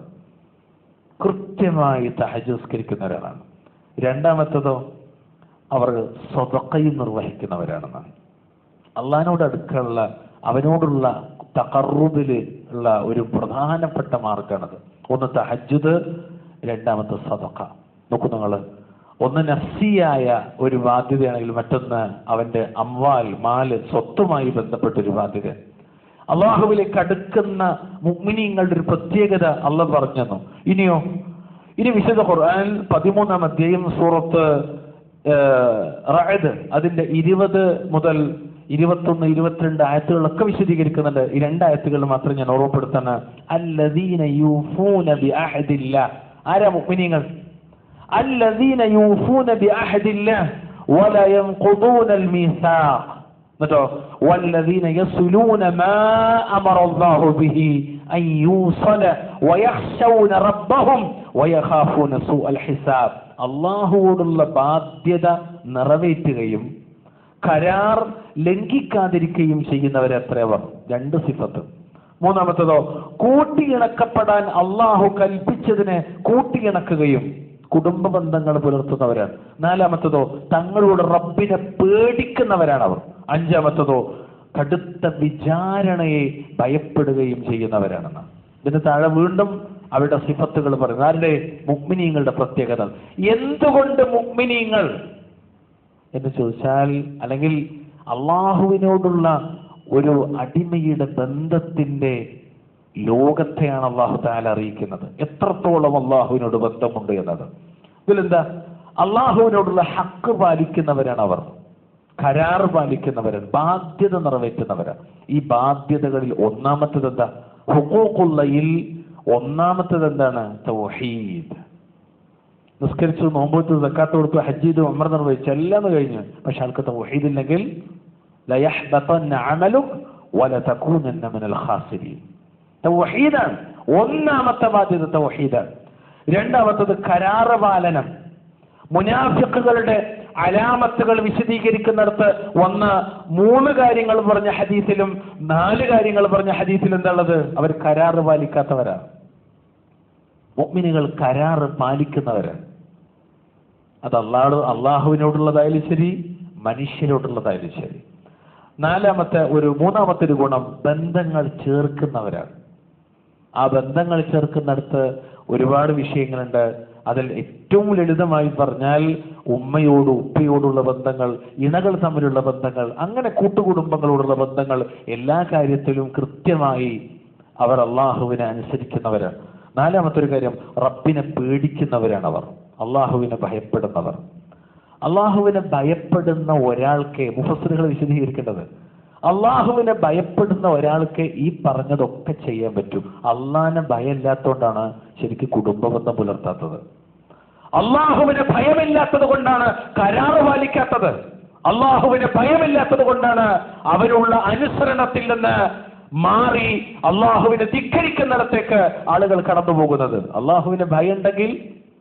Speaker 1: കൃത്യമായി തഹജ് നിസ്കരിക്കുന്നവരാണ് രണ്ടാമത്തതോ അവർ സ്വതക്കയും നിർവഹിക്കുന്നവരാണെന്നാണ് അള്ളഹാനോട് അടുക്കുള്ള അവനോടുള്ള തകറുബില് ഉള്ള ഒരു പ്രധാനപ്പെട്ട മാർഗമാണത് ഒന്ന് തഹജുദ് രണ്ടാമത്തെ സദക്ക നോക്കൂ നിങ്ങൾ ഒന്ന് നഫ്സിയായ ഒരു ബാധ്യതയാണെങ്കിൽ മറ്റൊന്ന് അവന്റെ അമ്വാൽ മാല് സ്വത്തുമായി ബന്ധപ്പെട്ട ഒരു ബാധ്യത അള്ളാഹുവിലേക്ക് അടുക്കുന്ന മുഗ്മിനീങ്ങളുടെ ഒരു പ്രത്യേകത അള്ള പറഞ്ഞു ഇനിയോ ഇനി വിശുദ്ധ ഖുർആൻ പതിമൂന്നാം അധ്യായം സൂറത്ത് റഅദ് അതിന്റെ ഇരുപത് മുതൽ ഇരുപത്തൊന്ന് ഇരുപത്തിരണ്ട് ആയത്തുകളൊക്കെ വിശദീകരിക്കുന്നുണ്ട് ഈ രണ്ട് ആയത്തുകൾ മാത്രം ഞാൻ ഓർമ്മപ്പെടുത്താണ് അല്ലദീന യൂഫൂന ബി അഹദില്ല ആരാ മുഅ്മിനീങ്ങൾ الذين يوفون بعهد الله ولا ينقضون الميثاق എന്നിട്ടോ والذين يصلون ما أمر الله به أن يوصل ويخشون ربهم ويخافون سوء الحساب അള്ളാഹുവോടുള്ള ബാധ്യത നിറവേറ്റുകയും കരാർ ലംഘിക്കാതിരിക്കുകയും ചെയ്യുന്നവരെത്രയവർ രണ്ട് സിഫത്ത് മൂന്നാമത്തതോ കൂട്ടിയിണക്കപ്പെടാൻ അള്ളാഹു കൽപ്പിച്ചതിനെ കൂട്ടിയിണക്കുകയും കുടുംബ ബന്ധങ്ങൾ പുലർത്തുന്നവരാണ് നാലാമത്തതോ തങ്ങളുടെ റബ്ബിനെ പേടിക്കുന്നവരാണ് അവർ അഞ്ചാമത്തതോ കടുത്ത വിചാരണയെ ഭയപ്പെടുകയും ചെയ്യുന്നവരാണെന്ന് ഇതിന് താഴെ വീണ്ടും അവരുടെ സിഫത്തുകൾ പറയുന്നു ആരുടെ മുഗ്മിനീങ്ങളുടെ പ്രത്യേകത എന്തുകൊണ്ട് മുഗ്മിനീങ്ങൾ എന്ന് ചോദിച്ചാൽ അല്ലെങ്കിൽ അള്ളാഹുവിനോടുള്ള ഒരു അടിമയുടെ ബന്ധത്തിന്റെ ലോകത്തെയാണ് അള്ളാഹു താല അറിയിക്കുന്നത് എത്രത്തോളം അള്ളാഹുവിനോട് ബന്ധമുണ്ട് എന്നത് ഇതിലെന്താ അള്ളാഹുവിനോടുള്ള ഹക്ക് പാലിക്കുന്നവരാണ് അവർ കരാർ പാലിക്കുന്നവരാണ് ബാധ്യത നിറവേറ്റുന്നവരാണ് ഈ ബാധ്യതകളിൽ ഒന്നാമത്തത് എന്താ ഹുക്കൂക്കുള്ളയിൽ ഒന്നാമത്തത് എന്താണ് തൗഹീദ് നിസ്കരിച്ചു നോമ്പ് വെച്ചു സക്കാത്ത് കൊടുത്തു ഹജ്ജ് ചെയ്തു ഉമർ നിർവഹിച്ചു എല്ലാം കഴിഞ്ഞു പക്ഷെ ആൾക്ക് തൗഹീദ് ഇല്ലെങ്കിൽ ലയഹ്ബതന്ന അമലുക് വലതകൂനന്ന മിനൽ ഖാസിരീൻ തൗഹീദാണ് ഒന്നാമത്തെ ബാധ്യത തൗഹീദാണ് രണ്ടാമത്തത് കരാറ് പാലനം മുനാഫിക്കുകളുടെ അലാമത്തുകൾ വിശദീകരിക്കുന്നിടത്ത് ഒന്ന് മൂന്ന് കാര്യങ്ങൾ പറഞ്ഞ ഹദീസിലും നാല് കാര്യങ്ങൾ പറഞ്ഞ ഹദീസിലും എന്താണുള്ളത് അവർ കരാറ് പാലിക്കാത്തവരാണ് മുഅ്മിനുകൾ കരാറ് പാലിക്കുന്നവരാണ് അത് അള്ളാഹ് അള്ളാഹുവിനോടുള്ളതായാലും ശരി മനുഷ്യരോടുള്ളതായാലും ശരി നാലാമത്തെ ഒരു മൂന്നാമത്തെ ഒരു ഗുണം ബന്ധങ്ങൾ ചേർക്കുന്നവരാണ് ആ ബന്ധങ്ങൾ ചേർക്കുന്നിടത്ത് ഒരുപാട് വിഷയങ്ങളുണ്ട് അതിൽ ഏറ്റവും ലളിതമായി പറഞ്ഞാൽ ഉമ്മയോട് ഉപ്പയോടുള്ള ബന്ധങ്ങൾ ഇണകൾ തമ്മിലുള്ള ബന്ധങ്ങൾ അങ്ങനെ കൂട്ടുകുടുംബങ്ങളോടുള്ള ബന്ധങ്ങൾ എല്ലാ കാര്യത്തിലും കൃത്യമായി അവർ അള്ളാഹുവിനെ അനുസരിക്കുന്നവരാണ് നാലാമത്തെ ഒരു കാര്യം റബ്ബിനെ പേടിക്കുന്നവരാണ് അവർ അള്ളാഹുവിനെ ഭയപ്പെടുന്നവർ അള്ളാഹുവിനെ ഭയപ്പെടുന്ന ഒരാൾക്ക് മുഫസറുകൾ വിശദീകരിക്കേണ്ടത് അള്ളാഹുവിനെ ഭയപ്പെടുന്ന ഒരാൾക്ക് ഈ പറഞ്ഞതൊക്കെ ചെയ്യാൻ പറ്റും അള്ളാഹിനെ ഭയമില്ലാത്തതുകൊണ്ടാണ് ശരിക്കും കുടുംബബന്ധം പുലർത്താത്തത് അള്ളാഹുവിന് ഭയമില്ലാത്തത് കൊണ്ടാണ് കരാറ് പാലിക്കാത്തത് അള്ളാഹുവിന് ഭയമില്ലാത്തത് കൊണ്ടാണ് അവരുള്ള അനുസരണത്തിൽ നിന്ന് മാറി അള്ളാഹുവിനെ ധിക്കരിക്കുന്നിടത്തേക്ക് ആളുകൾ കടന്നു പോകുന്നത് അള്ളാഹുവിന് ഭയമുണ്ടെങ്കിൽ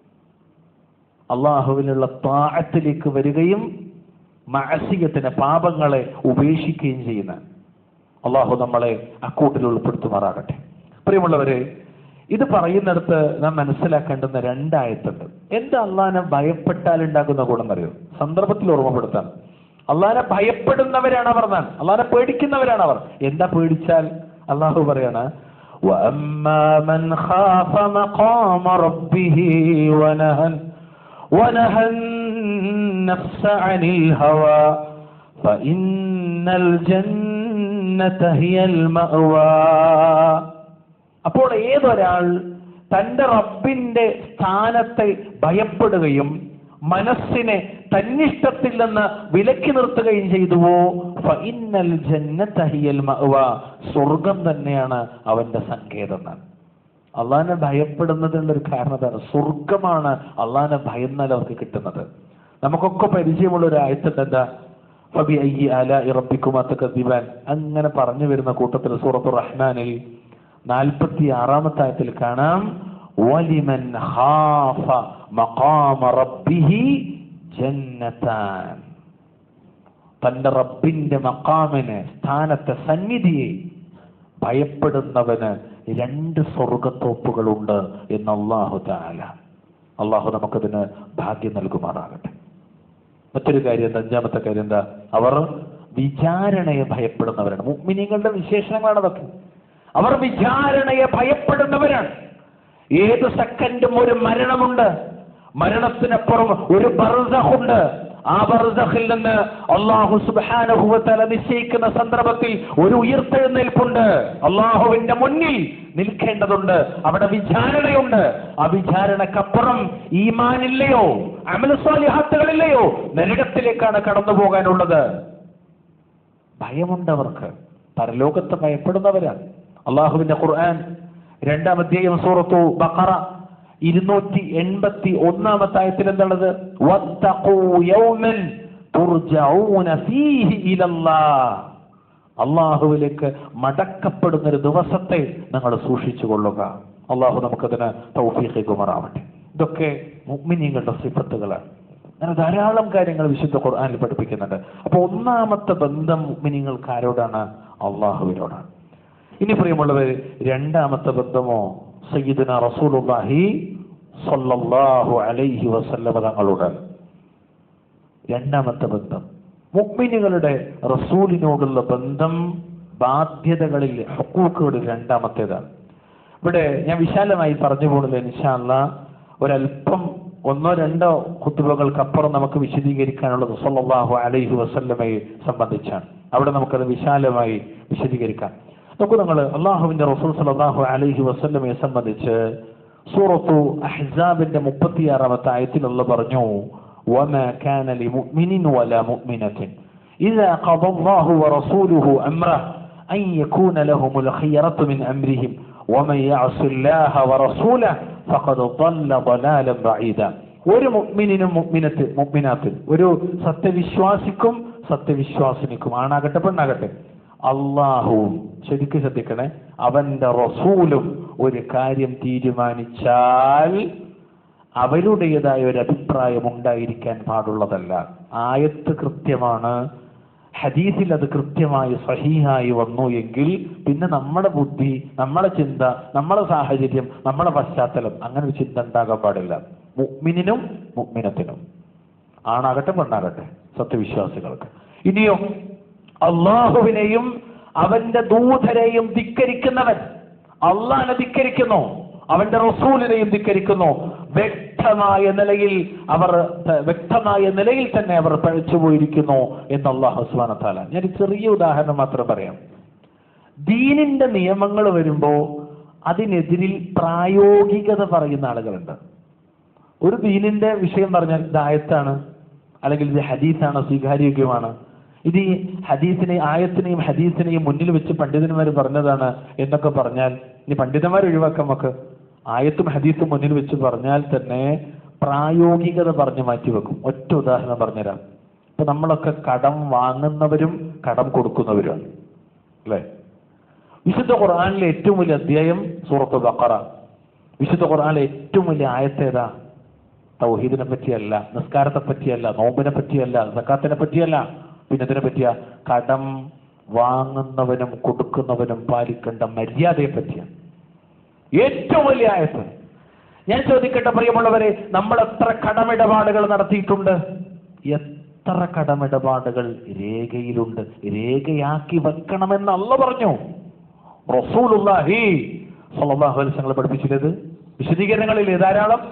Speaker 1: അള്ളാഹുവിനുള്ള താഴത്തിലേക്ക് വരികയും മഅസിയത്തിന് പാപങ്ങളെ ഉപേക്ഷിക്കുകയും ചെയ്യുന്ന അള്ളാഹു നമ്മളെ അക്കൂട്ടിൽ ഉൾപ്പെടുത്തുമാറാകട്ടെ പ്രിയമുള്ളവരെ ഇത് പറയുന്നിടത്ത് നാം മനസ്സിലാക്കേണ്ടുന്ന രണ്ടായത്തുണ്ട് എന്താ അള്ളാഹിനെ ഭയപ്പെട്ടാൽ ഉണ്ടാകുന്ന ഗുണം അറിയോ സന്ദർഭത്തിൽ ഓർമ്മപ്പെടുത്താൻ അള്ളാഹിനെ ഭയപ്പെടുന്നവരാണ് അവർ നാൻ അള്ളാഹിനെ പേടിക്കുന്നവരാണ് അവർ എന്താ പേടിച്ചാൽ അള്ളാഹു പറയാണ് وأما من خاف مقام ربه ونهى ونهى النفس عن الهوى فإن الجنة هي المأوى അപ്പോൾ ഏതൊരാൾ തന്റെ റബ്ബിന്റെ സ്ഥാനത്തെ ഭയപ്പെടുകയും മനസ്സിനെ തന്നിഷ്ടത്തിൽ നിന്ന് വിലക്കി നിർത്തുകയും ചെയ്തുവോ ഫഇന്നൽ ജന്നത ഹിയൽ മഅവ സ്വർഗം തന്നെയാണ് അവന്റെ സങ്കേതം എന്നാണ് അള്ളാഹിനെ ഭയപ്പെടുന്നതിനുള്ള ഒരു കാരണം അതാണ് സ്വർഗമാണ് അള്ളാഹിനെ ഭയന്നാൽ അവർക്ക് കിട്ടുന്നത് നമുക്കൊക്കെ പരിചയമുള്ള ഒരു ആയത്തുണ്ട് എന്താ ഫബി അയ്യി അല ഇറപ്പിക്കുമാത്ത ദിവാൻ അങ്ങനെ പറഞ്ഞു വരുന്ന കൂട്ടത്തിൽ സൂറത്തു റഹ്മാനിൽ നാൽപ്പത്തി ആറാമത്തെ ആയത്തിൽ കാണാം വലിമൻ ഹാഫ മഖാമ റബ്ബിഹി ജന്നതാൻ തന്റെ റബ്ബിന്റെ മക്കാമിന് സ്ഥാനത്തെ സന്നിധിയെ ഭയപ്പെടുന്നവന് രണ്ട് സ്വർഗത്തോപ്പുകളുണ്ട് എന്ന് അള്ളാഹു താല അള്ളാഹു നമുക്കതിന് ഭാഗ്യം നൽകുമാറാകട്ടെ മറ്റൊരു കാര്യം എന്താ അഞ്ചാമത്തെ കാര്യം എന്താ അവർ വിചാരണയെ ഭയപ്പെടുന്നവരാണ് മുഗ്മിനിങ്ങളുടെ വിശേഷണങ്ങളാണ് അതൊക്കെ അവർ വിചാരണയെ ഭയപ്പെടുന്നവരാണ് ഏത് സെക്കൻഡും ഒരു മരണമുണ്ട് മരണത്തിനപ്പുറം ഒരു ബർസഖുണ്ട് ആ ബർസഖിൽ നിന്ന് അള്ളാഹു സുബാനുഭവത്തല നിശ്ചയിക്കുന്ന സന്ദർഭത്തിൽ ഒരു ഉയർത്തെഴുന്നേൽപ്പുണ്ട് അള്ളാഹുവിന്റെ മുന്നിൽ നിൽക്കേണ്ടതുണ്ട് അവിടെ വിചാരണയുണ്ട് ആ വിചാരണക്കപ്പുറം ഈമാനില്ലയോ അമലസ്വാലിഹാത്തുകളില്ലയോ നരകത്തിലേക്കാണ് കടന്നു പോകാനുള്ളത് ഭയമുണ്ട് അവർക്ക് പരലോകത്ത് ഭയപ്പെടുന്നവരാണ് അള്ളാഹുവിന്റെ ഖുർആൻ രണ്ടാം അധ്യായം സൂറത്തു ബഖറ ഇരുന്നൂറ്റി എൺപത്തി ഒന്നാമത്തെ ആയത്തിൽ എന്താണത് വത്തഖൂ യൗമൻ തുർജഊന ഫീഹി ഇലല്ലാഹ് അള്ളാഹുവിലേക്ക് മടക്കപ്പെടുന്ന ഒരു ദിവസത്തെ നിങ്ങൾ സൂക്ഷിച്ചു കൊള്ളുക അള്ളാഹു നമുക്കതിന് തൗഫീഖിക്കുമാറാവട്ടെ ഇതൊക്കെ മുഗ്മിനീങ്ങളുടെ സിഫത്തുകളാണ് അങ്ങനെ ധാരാളം കാര്യങ്ങൾ വിശുദ്ധ ഖുർആനിൽ പഠിപ്പിക്കുന്നുണ്ട് അപ്പൊ ഒന്നാമത്തെ ബന്ധം മുഗ്മിനീങ്ങൾക്ക് ആരോടാണ് അള്ളാഹുവിനോടാണ് ഇനി പ്രിയമുള്ളവർ രണ്ടാമത്തെ ബന്ധമോ സയ്യിദുന റസൂലുള്ളാഹി സ്വല്ലല്ലാഹു അലൈഹി വസല്ലമ തങ്ങളോടാണ് രണ്ടാമത്തെ ബന്ധം മുഗ്മിനുകളുടെ റസൂലിനോടുള്ള ബന്ധം ബാധ്യതകളിൽ ഹക്കൂക്കുകളിൽ രണ്ടാമത്തേതാണ് ഇവിടെ ഞാൻ വിശാലമായി പറഞ്ഞു പോകുന്നത് ഇൻഷാല്ല ഒരല്പം ഒന്നോ രണ്ടോ കുത്തുബകൾക്കപ്പുറം നമുക്ക് വിശദീകരിക്കാനുള്ളത് സല്ലല്ലാഹു അലൈഹി വസല്ലമയെ സംബന്ധിച്ചാണ് അവിടെ നമുക്കത് വിശാലമായി വിശദീകരിക്കാം നോക്കൂ നിങ്ങൾ അള്ളാഹുവിന്റെ റസൂൽ സല്ലല്ലാഹു അലൈഹി വസല്ലമയെ സംബന്ധിച്ച് സൂറത്തു അഹ്സാബിന്റെ മുപ്പത്തിയാറാമത്തെ ആയത്തിലുള്ള പറഞ്ഞു وما كان لمؤمن ولا مؤمنة إذا قضى الله ورسوله أمره أن يكون لهم الخيرة من أمرهم ومن يعص الله ورسوله فقد ضل ضلالا بعيدا ഒരു മുഗ്മിനും മുഗ്മിനത്ത് മുഗ്മിനാത്തിൽ ഒരു സത്യവിശ്വാസിക്കും സത്യവിശ്വാസിനിക്കും ആണാകട്ടെ പെണ്ണാകട്ടെ അള്ളാഹുവും ശരിക്കും ശ്രദ്ധിക്കണേ അവന്റെ റസൂലും ഒരു കാര്യം തീരുമാനിച്ചാൽ അവരുടേതായ ഒരു അഭിപ്രായം ഉണ്ടായിരിക്കാൻ പാടുള്ളതല്ല ആയത്ത് കൃത്യമാണ് ഹദീസിൽ അത് കൃത്യമായി സഹീഹായി വന്നു എങ്കിൽ പിന്നെ നമ്മുടെ ബുദ്ധി നമ്മുടെ ചിന്ത നമ്മുടെ സാഹചര്യം നമ്മുടെ പശ്ചാത്തലം അങ്ങനെ ഒരു ചിന്ത ഉണ്ടാകാൻ പാടില്ല മുഗ്മിനും മുഗ്മിനത്തിനും ആണാകട്ടെ പെണ്ണാകട്ടെ സത്യവിശ്വാസികൾക്ക് ഇനിയോ അള്ളാഹുവിനെയും അവന്റെ ദൂതരെയും ധിക്കരിക്കുന്നവൻ അള്ളാഹിനെ ധിക്കരിക്കുന്നു അവന്റെ റസൂലിനെയും ധിക്കരിക്കുന്നു വ്യക്തമായ നിലയിൽ അവർ ത- വ്യക്തമായ നിലയിൽ തന്നെ അവർ പഴിച്ചു പോയിരിക്കുന്നു എന്ന് അള്ളാഹു സുബാന താല ഞാൻ ഒരു ചെറിയ ഉദാഹരണം മാത്രം പറയാം ദീനിന്റെ നിയമങ്ങൾ വരുമ്പോ അതിനെതിരിൽ പ്രായോഗികത പറയുന്ന ആളുകളുണ്ട് ഒരു ദീനിന്റെ വിഷയം പറഞ്ഞാൽ ഇത് ആയത്താണ് അല്ലെങ്കിൽ ഇത് ഹദീസാണ് സ്വീകാര്യോഗ്യമാണ് ഇത് ഈ ഹദീസിനെ ആയത്തിനെയും ഹദീസിനെയും മുന്നിൽ വെച്ച് പണ്ഡിതന്മാർ പറഞ്ഞതാണ് എന്നൊക്കെ പറഞ്ഞാൽ ഇനി പണ്ഡിതന്മാർ ഒഴിവാക്കാം നമുക്ക് ആയത്തും ഹദീസും മുന്നിൽ വെച്ച് പറഞ്ഞാൽ തന്നെ പ്രായോഗികത പറഞ്ഞു മാറ്റി വെക്കും ഒറ്റ ഉദാഹരണം പറഞ്ഞുതരാം ഇപ്പൊ നമ്മളൊക്കെ കടം വാങ്ങുന്നവരും കടം കൊടുക്കുന്നവരുമാണ് അല്ലേ വിശുദ്ധ ഖുർആനിലെ ഏറ്റവും വലിയ അധ്യായം സൂറത്ത് ബക്കറ വിശുദ്ധ ഖുർആനിലെ ഏറ്റവും വലിയ ആയത്തേതാ തൗഹീദിനെ പറ്റിയല്ല നിസ്കാരത്തെ പറ്റിയല്ല നോമ്പിനെ പറ്റിയല്ല സക്കാത്തിനെ പറ്റിയല്ല പിന്നെ ഇതിനെ പറ്റിയ കടം വാങ്ങുന്നവനും കൊടുക്കുന്നവനും പാലിക്കേണ്ട മര്യാദയെ പറ്റിയാണ് ഏറ്റവും വലിയ ആയത്ത് ഞാൻ ചോദിക്കട്ടെ പ്രിയമുള്ളവരെ നമ്മൾ എത്ര കടമിടപാടുകൾ നടത്തിയിട്ടുണ്ട് എത്ര കടമിടപാടുകൾ രേഖയിലുണ്ട് രേഖയാക്കി വെക്കണമെന്ന് അല്ല പറഞ്ഞു റസൂലുള്ളാഹി സ്വല്ലല്ലാഹു അലൈഹി വസല്ലം പഠിപ്പിച്ചില്ലത് വിശദീകരണങ്ങളിൽ ധാരാളം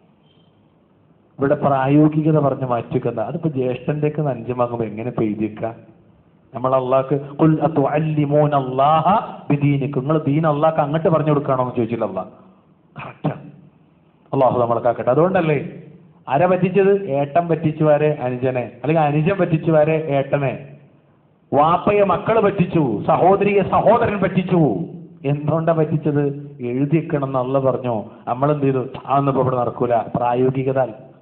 Speaker 1: ഇവിടെ പ്രായോഗികത പറഞ്ഞ് മാറ്റിവെക്കുന്ന അതിപ്പോ ജ്യേഷ്ഠന്റെ ഒക്കെ അഞ്ചുമാകുമ്പോ എങ്ങനെ പെയ്തിക്ക നമ്മൾ അള്ളാഹ്ക്ക് കുൽ അതുഅല്ലിമൂന അല്ലാഹ ബിദീനിക്കും നിങ്ങൾ ദീൻ അള്ളാഹ്ക്ക് അങ്ങോട്ട് പറഞ്ഞു കൊടുക്കണോ എന്ന് ചോദിച്ചില്ല അള്ളാഹ് കറക്റ്റാ അള്ളാഹു നമ്മളെ കാക്കട്ടെ അതുകൊണ്ടല്ലേ ആരെ പറ്റിച്ചത് ഏട്ടൻ പറ്റിച്ചു വരെ അനുജനെ അല്ലെങ്കിൽ അനുജൻ പറ്റിച്ചു വരെ ഏട്ടനെ വാപ്പയെ മക്കള് പറ്റിച്ചു സഹോദരിയെ സഹോദരൻ പറ്റിച്ചു എന്തുകൊണ്ടാ പറ്റിച്ചത് എഴുതി വെക്കണം എന്നുള്ള പറഞ്ഞു നമ്മൾ എന്ത് ചെയ്തു അതൊന്നും ഇപ്പൊ ഇവിടെ നടക്കൂല പ്രായോഗികത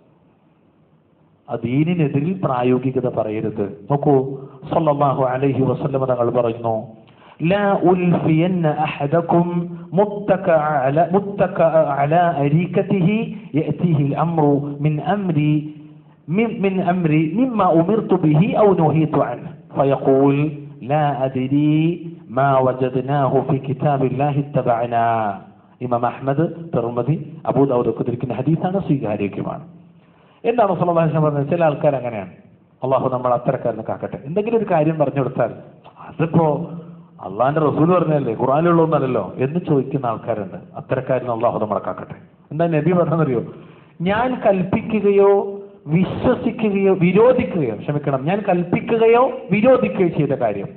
Speaker 1: ആ ദീനിനെതിരിൽ പ്രായോഗികത പറയരുത് നോക്കൂ സല്ലല്ലാഹു അലൈഹി വസല്ലം തങ്ങൾ പറയുന്നു لا ألفين أحدكم متكأ على متكأ على أريكته يأتيه الأمر من أمري من, من أمري مما أمرت به أو نهيت عنه فيقول لا أدري ما وجدناه في كتاب الله اتبعنا ഇമാം അഹ്മദ് തിർമതി അബൂദാവൂദ് ഒക്കെ ധരിക്കുന്ന ഹദീസാണ് സ്വീകാര്യോഗ്യമാണ് എന്താണ് സുലഭാഷം പറഞ്ഞത് ചില ആൾക്കാർ അങ്ങനെയാണ് അള്ളാഹു നമ്മൾ അത്തരക്കാരനെ കാക്കട്ടെ എന്തെങ്കിലും ഒരു കാര്യം പറഞ്ഞു കൊടുത്താൽ അതിപ്പോ അള്ളാഹിന്റെ റസൂൽ പറഞ്ഞല്ലേ ഖുറാനിലുള്ളൊന്നല്ലല്ലോ എന്ന് ചോദിക്കുന്ന ആൾക്കാരുണ്ട് അത്തരക്കാരനെ അള്ളാഹു നമ്മളെ കാക്കട്ടെ എന്താ നബി പറഞ്ഞറിയോ ഞാൻ കൽപ്പിക്കുകയോ വിശ്വസിക്കുകയോ വിരോധിക്കുകയോ ക്ഷമിക്കണം ഞാൻ കൽപ്പിക്കുകയോ വിരോധിക്കുകയോ ചെയ്ത കാര്യം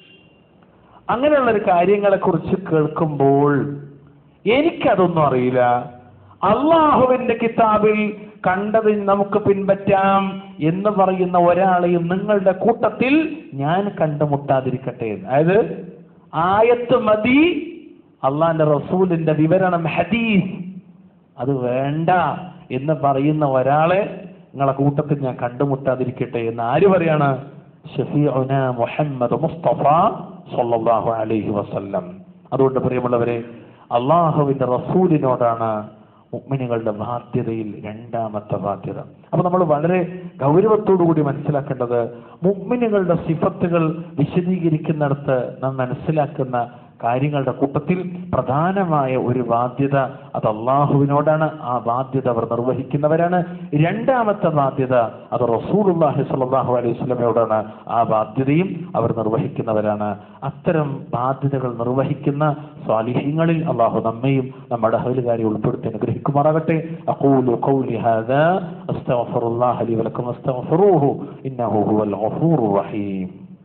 Speaker 1: അങ്ങനെയുള്ള ഒരു കാര്യങ്ങളെ കുറിച്ച് കേൾക്കുമ്പോൾ എനിക്കതൊന്നും അറിയില്ല അള്ളാഹുവിന്റെ കിതാബിൽ കണ്ടതിൽ നമുക്ക് പിൻപറ്റാം എന്ന് പറയുന്ന ഒരാളെയും നിങ്ങളുടെ കൂട്ടത്തിൽ ഞാൻ കണ്ടുമുട്ടാതിരിക്കട്ടെ എന്ന്. അതായത് ആയത്ത് മതി അള്ളാന്റെ റസൂലിന്റെ വിവരണം ഹദീസ് അത് വേണ്ട എന്ന് പറയുന്ന ഒരാളെ നിങ്ങളെ കൂട്ടത്തിൽ ഞാൻ കണ്ടുമുട്ടാതിരിക്കട്ടെ എന്ന് ആര് പറയാണ് ഷഫീഉന മുഹമ്മദ് മുസ്തഫ സല്ലല്ലാഹു അലൈഹി വസല്ലം അതുകൊണ്ട് പ്രിയമുള്ളവരെ അള്ളാഹുവിന്റെ റസൂലിനോടാണ് മുഅ്മിനുകളുടെ ബാധ്യതയിൽ രണ്ടാമത്തെ ബാധ്യത അപ്പൊ നമ്മൾ വളരെ ഗൗരവത്തോടു കൂടി മനസ്സിലാക്കേണ്ടത് മുഅ്മിനുകളുടെ സിഫത്തുകൾ വിശദീകരിക്കുന്നിടത്ത് നാം മനസ്സിലാക്കുന്ന കാര്യങ്ങളുടെ കൂട്ടത്തിൽ പ്രധാനമായ ഒരു ബാധ്യത അത് അള്ളാഹുവിനോടാണ് ആ ബാധ്യത അവർ നിർവഹിക്കുന്നവരാണ് രണ്ടാമത്തെ ബാധ്യത അത് റസൂലുള്ളാഹി സ്വല്ലല്ലാഹു അലൈഹി വസല്ലമയോടാണ് ആ ബാധ്യതയും അവർ നിർവഹിക്കുന്നവരാണ് അത്തരം ബാധ്യതകൾ നിർവഹിക്കുന്ന സ്വാലിഹ്യങ്ങളിൽ അള്ളാഹു നമ്മയും നമ്മുടെ അഹലുകാരെ ഉൾപ്പെടുത്തി അനുഗ്രഹിക്കുമാറാകട്ടെ അഖൂലു ഖൗലി ഹാദാ അസ്തഗ്ഫിറുല്ലാഹ ലി വലക്കും അസ്തഗ്ഫിറൂഹു ഇന്നഹു ഹുവൽ ഗഫൂറുർ റഹീം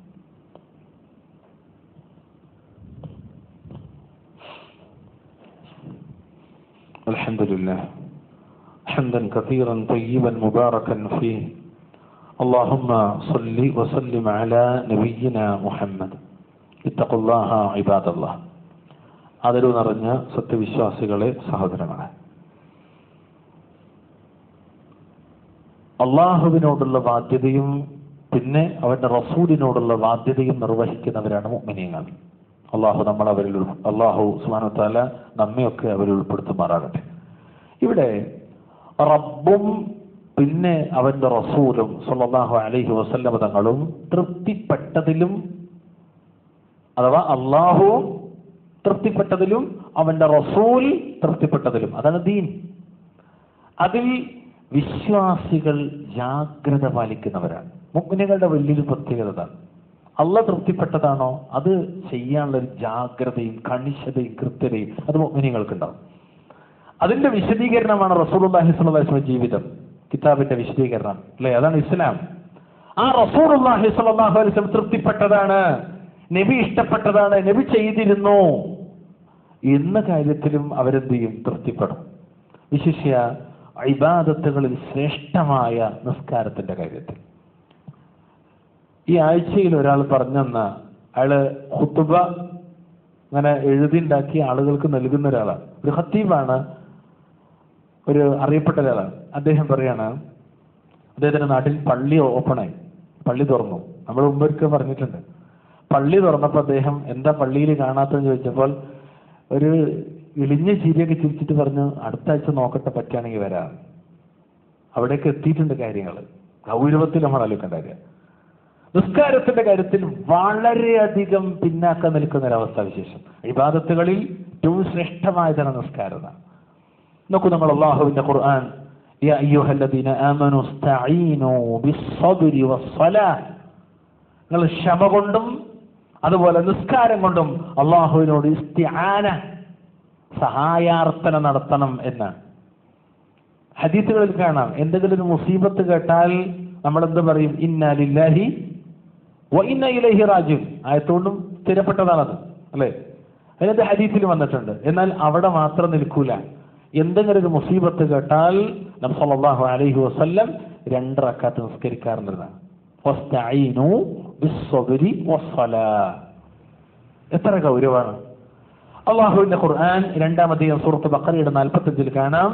Speaker 1: الحمد لله حمدا كثيرا طيبا مباركا فيه اللهم صل وسلم على نبينا محمد اتقوا الله عباد الله ആദരവ് നിറഞ്ഞ സത്യവിശ്വാസികളെ സഹോദരങ്ങളെ അള്ളാഹുവിനോടുള്ള ബാധ്യതയും പിന്നെ അവന്റെ റസൂലിനോടുള്ള ബാധ്യതയും നിർവഹിക്കുന്നവരാണ് മുഅ്മിനീങ്ങൾ അള്ളാഹു നമ്മൾ അവരിൽ ഉൾ- അള്ളാഹു സുബ്ഹാനഹു വ തആല നമ്മയൊക്കെ അവരിൽ ഉൾപ്പെടുത്തുമാറാകട്ടെ ഇവിടെ റബ്ബും പിന്നെ അവന്റെ റസൂലും സല്ലല്ലാഹു അലൈഹി വസല്ലമ തങ്ങളും തൃപ്തിപ്പെട്ടതിലും അഥവാ അള്ളാഹുവും തൃപ്തിപ്പെട്ടതിലും അവന്റെ റസൂൽ തൃപ്തിപ്പെട്ടതിലും അതാണ് ദീൻ അതിൽ വിശ്വാസികൾ ജാഗ്രത പാലിക്കുന്നവരാണ് മുഗ്നികളുടെ വലിയൊരു പ്രത്യേകത അതാണ്. അള്ള തൃപ്തിപ്പെട്ടതാണോ അത് ചെയ്യാനുള്ള ഒരു ജാഗ്രതയും കണിശതയും കൃത്യതയും അത് മുഗ്നികൾക്കുണ്ടാവും അതിന്റെ വിശദീകരണമാണ് റസൂലുള്ളാഹി സ്വല്ലല്ലാഹു അലൈഹി വസല്ലം ജീവിതം കിതാബിന്റെ വിശദീകരണം അല്ലെ അതാണ് ഇസ്ലാം ആ റസൂലുള്ളാഹി സ്വല്ലല്ലാഹു അലൈഹി വസല്ലം തൃപ്തിപ്പെട്ടതാണ് നബി ഇഷ്ടപ്പെട്ടതാണ് നബി ചെയ്തിരുന്നു എന്ന കാര്യത്തിലും അവരെന്ത് ചെയ്യും തൃപ്തിപ്പെടും വിശിഷ്യ ഇബാദത്തുകളിൽ ശ്രേഷ്ഠമായ നിസ്കാരത്തിന്റെ കാര്യത്തിൽ ഈ ആഴ്ചയിൽ ഒരാൾ പറഞ്ഞെന്ന അയാള് ഹുത്തുബ അങ്ങനെ എഴുതിണ്ടാക്കി ആളുകൾക്ക് നൽകുന്ന ഒരാളാണ് ഒരു ഹത്തീബാണ് ഒരു അറിയപ്പെട്ട ഒരാളാണ് അദ്ദേഹം പറയാണ് അദ്ദേഹത്തിന്റെ നാട്ടിൽ പള്ളി ഓപ്പണായി പള്ളി തുറന്നു നമ്മൾ മുമ്പൊരിക്കൽ പറഞ്ഞിട്ടുണ്ട് പള്ളി തുറന്നപ്പോൾ അദ്ദേഹം എന്താ പള്ളിയിൽ കാണാത്തതെന്ന് ചോദിച്ചപ്പോൾ ഒരു ഇളിഞ്ഞ ചിരിയൊക്കെ ചിരിച്ചിട്ട് പറഞ്ഞു അടുത്ത ആഴ്ച നോക്കട്ടെ പറ്റുകയാണെങ്കിൽ വരാം അവിടേക്ക് എത്തിയിട്ടുണ്ട് കാര്യങ്ങൾ ഗൗരവത്തിൽ നമ്മൾ ആലോചിക്കേണ്ട കാര്യം നിസ്കാരത്തിന്റെ കാര്യത്തിൽ വളരെയധികം പിന്നാക്കം നിൽക്കുന്ന ഒരവസ്ഥ വിശേഷം ഇബാദത്തുകളിൽ ഏറ്റവും ശ്രേഷ്ഠമായതാണ് നിസ്കാരം നോക്കൂ നമ്മൾ അള്ളാഹുവിന്റെ ഖുർആൻ يا أيها الذين آمنوا استعينوا بالصبر والصلاة നിങ്ങൾ ക്ഷമ കൊണ്ടും അതുപോലെ നിസ്കാരം കൊണ്ടും അള്ളാഹുവിനോട് ഇസ്തിആന സഹായാർത്ഥന നടത്തണം എന്നാണ് ഹദീസുകളിൽ കാണാം എന്തെങ്കിലും ഒരു മുസീബത്ത് കേട്ടാൽ നമ്മൾ എന്ത് പറയും ഇന്ന ലില്ലാഹി വ ഇന്ന ഇലൈഹി റാജിഉൻ ആയത്തോണ്ടും സ്ഥിരപ്പെട്ടതാണത് അല്ലേ അതിനകത്ത് ഹദീസിൽ വന്നിട്ടുണ്ട് എന്നാൽ അവിടെ മാത്രം നിൽക്കൂല എന്തെങ്കിലും ഒരു മുസീബത്ത് കേട്ടാൽ നബി സല്ലല്ലാഹു അലൈഹി വസല്ലം രണ്ട് റക്കാത്ത് നിസ്കരിക്കാറുണ്ടെന്നാണ് വസ്തഈനു ബിസ്സബ്രി വസ്സലാ എത്ര ഗൗരവമാണ് അള്ളാഹുവിന്റെ ഖുർആൻ രണ്ടാമത്തെയും സൂറത്ത് ബഖറയുടെ നാൽപ്പത്തഞ്ചിൽ കാണാം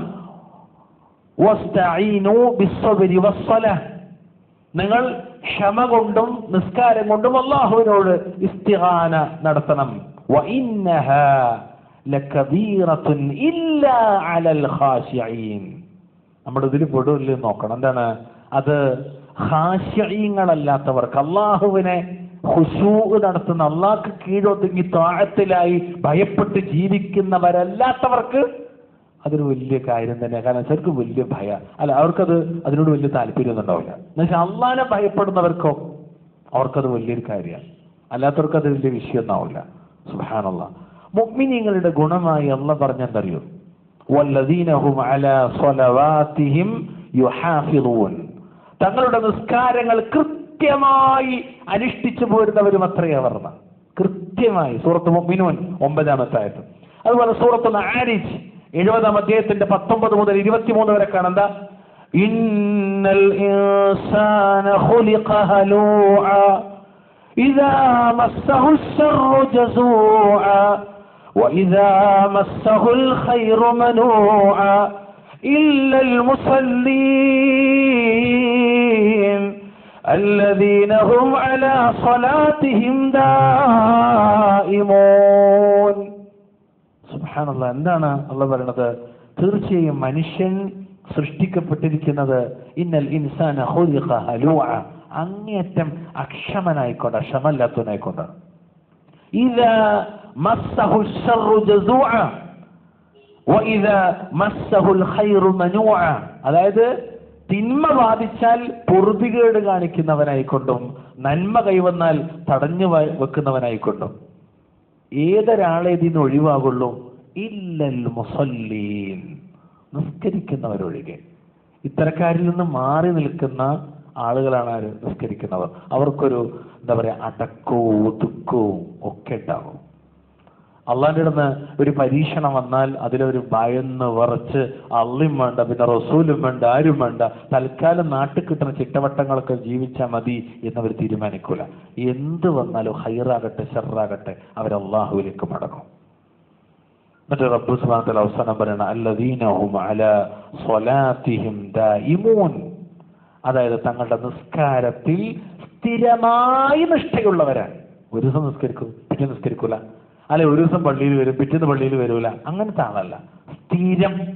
Speaker 1: വസ്തഈനു ബിസ്സബ്രി വസ്സലാ നിങ്ങൾ ക്ഷമ കൊണ്ടും നിസ്കാരം കൊണ്ടും അള്ളാഹുവിനോട് ഇസ്തിഹാന നടത്തണം വഇന്നഹാ ലകബീറത്തുൻ ഇല്ലാ അലൽ ഖാശിഈൻ നമ്മുടെ ഇതിൽ പെടില്ല നോക്കണം എന്താണ് അത് ഹാഷ്യങ്ങളല്ലാത്തവർക്ക് അള്ളാഹുവിനെ ഹുസൂ നടത്തുന്ന അള്ളാഹ്ക്ക് കീഴൊതുങ്ങി താഴത്തിലായി ഭയപ്പെട്ട് ജീവിക്കുന്നവരല്ലാത്തവർക്ക് അതൊരു വലിയ കാര്യം തന്നെ കാരണം ചിലർക്ക് വലിയ ഭയ അല്ല അവർക്കത് അതിനോട് വലിയ താല്പര്യമൊന്നും ഉണ്ടാവില്ല എന്നുവെച്ചാൽ അള്ളാനെ ഭയപ്പെടുന്നവർക്കോ അവർക്കത് വലിയൊരു കാര്യമാണ് അല്ലാത്തവർക്ക് അത് വലിയ വിഷയം ഒന്നാവില്ല സുഹാനുള്ള മുഗ്മിനിങ്ങളുടെ ഗുണമായി അള്ള പറഞ്ഞെന്തറിയോ വല്ലദീനഹും അലാ സ്വലവാതിഹിം യുഹാഫിളൂൻ തങ്ങളുടെ നിസ്കാരങ്ങൾ കൃത്യമായി അനുഷ്ഠിച്ചു പോരുന്നവരും അത്രയേ വർണ്ണ കൃത്യമായി സൂറത്ത് മുഅ്മിനൂൻ ഒമ്പതാമത്തെ ആയത്ത് അതുപോലെ സൂറത്ത് ആരിജ് എഴുപതാം അധ്യായത്തിന്റെ പത്തൊമ്പത് മുതൽ ഇരുപത്തിമൂന്ന് വരെ കാണുന്ന ഇന്നൽ ഇൻസാന ഖുലിഖ ഹലൂഅ ഇദാ മസ്സഹു الشر ജസൂഅ وإذا مسه الخير منوعا إلا المصلين الذين هم على صلاتهم دائمون സുബ്ഹാനല്ലാ എന്താണ് അള്ള പറയണത് തീർച്ചയായും മനുഷ്യൻ സൃഷ്ടിക്കപ്പെട്ടിരിക്കുന്നത് ഇന്നൽ ഇൻസാന ഖുലിഖ ഹലൂഅ അങ്ങേയറ്റം അക്ഷമനായിക്കൊണ്ട് അക്ഷമല്ലാത്തവനായിക്കൊണ്ടാണ് إذا مسه الشر جزوعا وإذا مسه الخير منوعا അതായത് തിന്മ ബാധിച്ചാൽ പൊറുതികേട് കാണിക്കുന്നവനായിക്കൊണ്ടും നന്മ കൈവന്നാൽ തടഞ്ഞു വ- വെക്കുന്നവനായിക്കൊണ്ടും ഏതൊരാളെ ഇതിന്ന് ഒഴിവാകുള്ളൂ ഇല്ലൽ മുസല്ലീൻ നിസ്കരിക്കുന്നവരൊഴികെ ഇത്തരക്കാരിൽ നിന്ന് മാറി നിൽക്കുന്ന ആളുകളാണ് ആര് നിസ്കരിക്കുന്നവർ അവർക്കൊരു എന്താ പറയാ അടക്കവും ഒതുക്കവും ഒക്കെ ഉണ്ടാകും അള്ളാന്റെ അടുന്ന് ഒരു പരീക്ഷണം വന്നാൽ അതിലൊരു ഭയന്ന് വിറച്ച് അള്ളിയും വേണ്ട പിന്നെ റസൂലും വേണ്ട ആരും വേണ്ട തൽക്കാലം നാട്ടിൽ കിട്ടുന്ന ചിട്ടവട്ടങ്ങളൊക്കെ ജീവിച്ചാൽ മതി എന്നവർ തീരുമാനിക്കൂല എന്ത് വന്നാലും ഹൈറാകട്ടെ ഷെറാകട്ടെ അവർ അള്ളാഹുവിലേക്ക് മടങ്ങും എന്നിട്ട് റബ്ബു സുബ്ഹാനഹു വ അവസാനം പറയണ അല്ലദീനഹും അലാ സ്വലാത്തിഹിം ദായിമൂൻ അതായത് തങ്ങളുടെ നിസ്കാരത്തിൽ സ്ഥിരമായി നിഷ്ഠയുള്ളവരാണ് ഒരു ദിവസം നിസ്കരിക്കും പിറ്റേ നിസ്കരിക്കൂല അല്ലെ ഒരു ദിവസം പള്ളിയിൽ വരും പിറ്റേന്ന് പള്ളിയിൽ വരൂല അങ്ങനത്തെ ആളല്ല സ്ഥിരം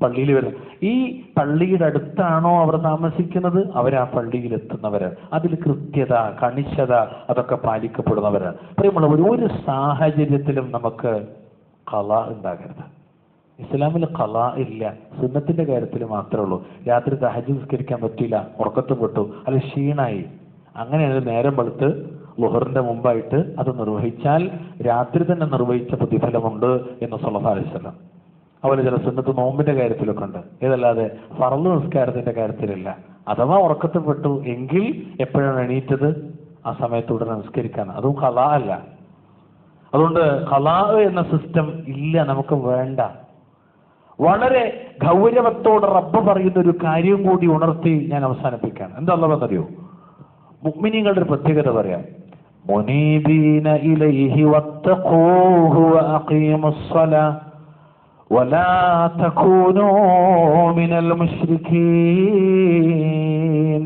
Speaker 1: പള്ളിയിൽ വരുന്നത് ഈ പള്ളിയുടെ അടുത്താണോ അവർ താമസിക്കുന്നത് അവർ ആ പള്ളിയിൽ എത്തുന്നവരാണ് അതിൽ കൃത്യത കണിശത അതൊക്കെ പാലിക്കപ്പെടുന്നവരാണ് പ്രിയമുള്ളവർ ഒരു സാഹചര്യത്തിലും നമുക്ക് കല ഉണ്ടാകരുത് ഇസ്ലാമിൽ കല ഇല്ല സുന്നത്തിന്റെ കാര്യത്തിൽ മാത്രമേ ഉള്ളൂ രാത്രി തഹജ് നിസ്കരിക്കാൻ പറ്റില്ല ഉറക്കത്ത് പെട്ടു അത് ക്ഷീണായി അങ്ങനെയാണ് നേരം വെളുത്ത് ലുഹറിന്റെ മുമ്പായിട്ട് അത് നിർവഹിച്ചാൽ രാത്രി തന്നെ നിർവഹിച്ച പ്രതിഫലമുണ്ട് എന്ന് സല്ലല്ലാഹു അലൈഹി വസല്ലം അതുപോലെ ചില സുന്നത്ത് നോമ്പിന്റെ കാര്യത്തിലൊക്കെ ഉണ്ട് ഇതല്ലാതെ ഫറല് നിസ്കാരത്തിന്റെ കാര്യത്തിലില്ല അഥവാ ഉറക്കത്തിൽപ്പെട്ടു എങ്കിൽ എപ്പോഴാണ് എണീറ്റത് ആ സമയത്ത് ഉടനെ നിസ്കരിക്കാൻ അതും കലാ അല്ല അതുകൊണ്ട് കലാ എന്ന സിസ്റ്റം ഇല്ല നമുക്ക് വേണ്ട വളരെ ഗൗരവത്തോടെ റബ്ബ് പറയുന്ന ഒരു കാര്യം കൂടി ഉണർത്തി ഞാൻ അവസാനിപ്പിക്കാൻ എന്താ ഉള്ളതെന്നറിയോ മുഅ്മിനീങ്ങളുടെ ഒരു പ്രത്യേകത പറയാം മുനീബീന ഇലൈഹി വത്തഖൂഹു വഅഖീമുസ് സ്വലാ ولا تكونوا من المشركين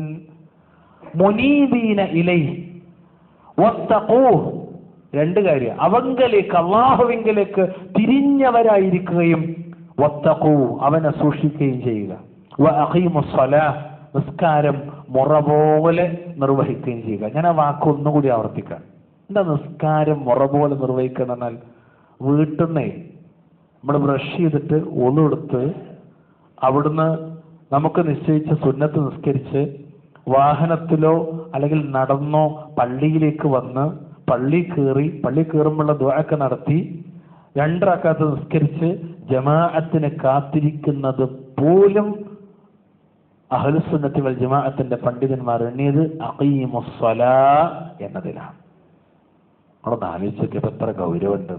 Speaker 1: മുനീബീന ഇലൈഹി വത്തഖൂഹ് രണ്ട് കാര്യം അവങ്കലേക്ക് അള്ളാഹുവിങ്കലേക്ക് തിരിഞ്ഞവരായിരിക്കുകയും വത്തഖൂ അവനെ സൂക്ഷിക്കുകയും ചെയ്യുക വ അഖീമുസ് സ്വലാഹ് നിസ്കാരം മുറ പോലെ നിർവഹിക്കുകയും ചെയ്യുക ഞാൻ ആ വാക്ക് ഒന്നുകൂടി ആവർത്തിക്കാം എന്താ നിസ്കാരം മുറ പോലെ നിർവഹിക്കണം എന്നാൽ വീട്ടിൽ നിന്നേ നമ്മൾ ബ്രഷ് ചെയ്തിട്ട് ഒന്നെടുത്ത് അവിടുന്ന് നമുക്ക് നിശ്ചയിച്ച സുന്നത്ത് നിസ്കരിച്ച് വാഹനത്തിലോ അല്ലെങ്കിൽ നടന്നോ പള്ളിയിലേക്ക് വന്ന് പള്ളി കയറി പള്ളി കയറുമ്പോഴുള്ള ദ്വാരൊക്കെ നടത്തി രണ്ടറക്കാത്ത് നിസ്കരിച്ച് ജമാഅത്തിന് കാത്തിരിക്കുന്നത് പോലും അഹലുസുന്നത്തി വൽ ജമാഅത്തിന്റെ പണ്ഡിതന്മാർ എണ്ണിയത് അഖീമുസ്സലാ എന്നതിലാണ് നമ്മളൊന്ന് ആലോചിച്ചൊക്കെ എത്ര ഗൗരവമുണ്ട്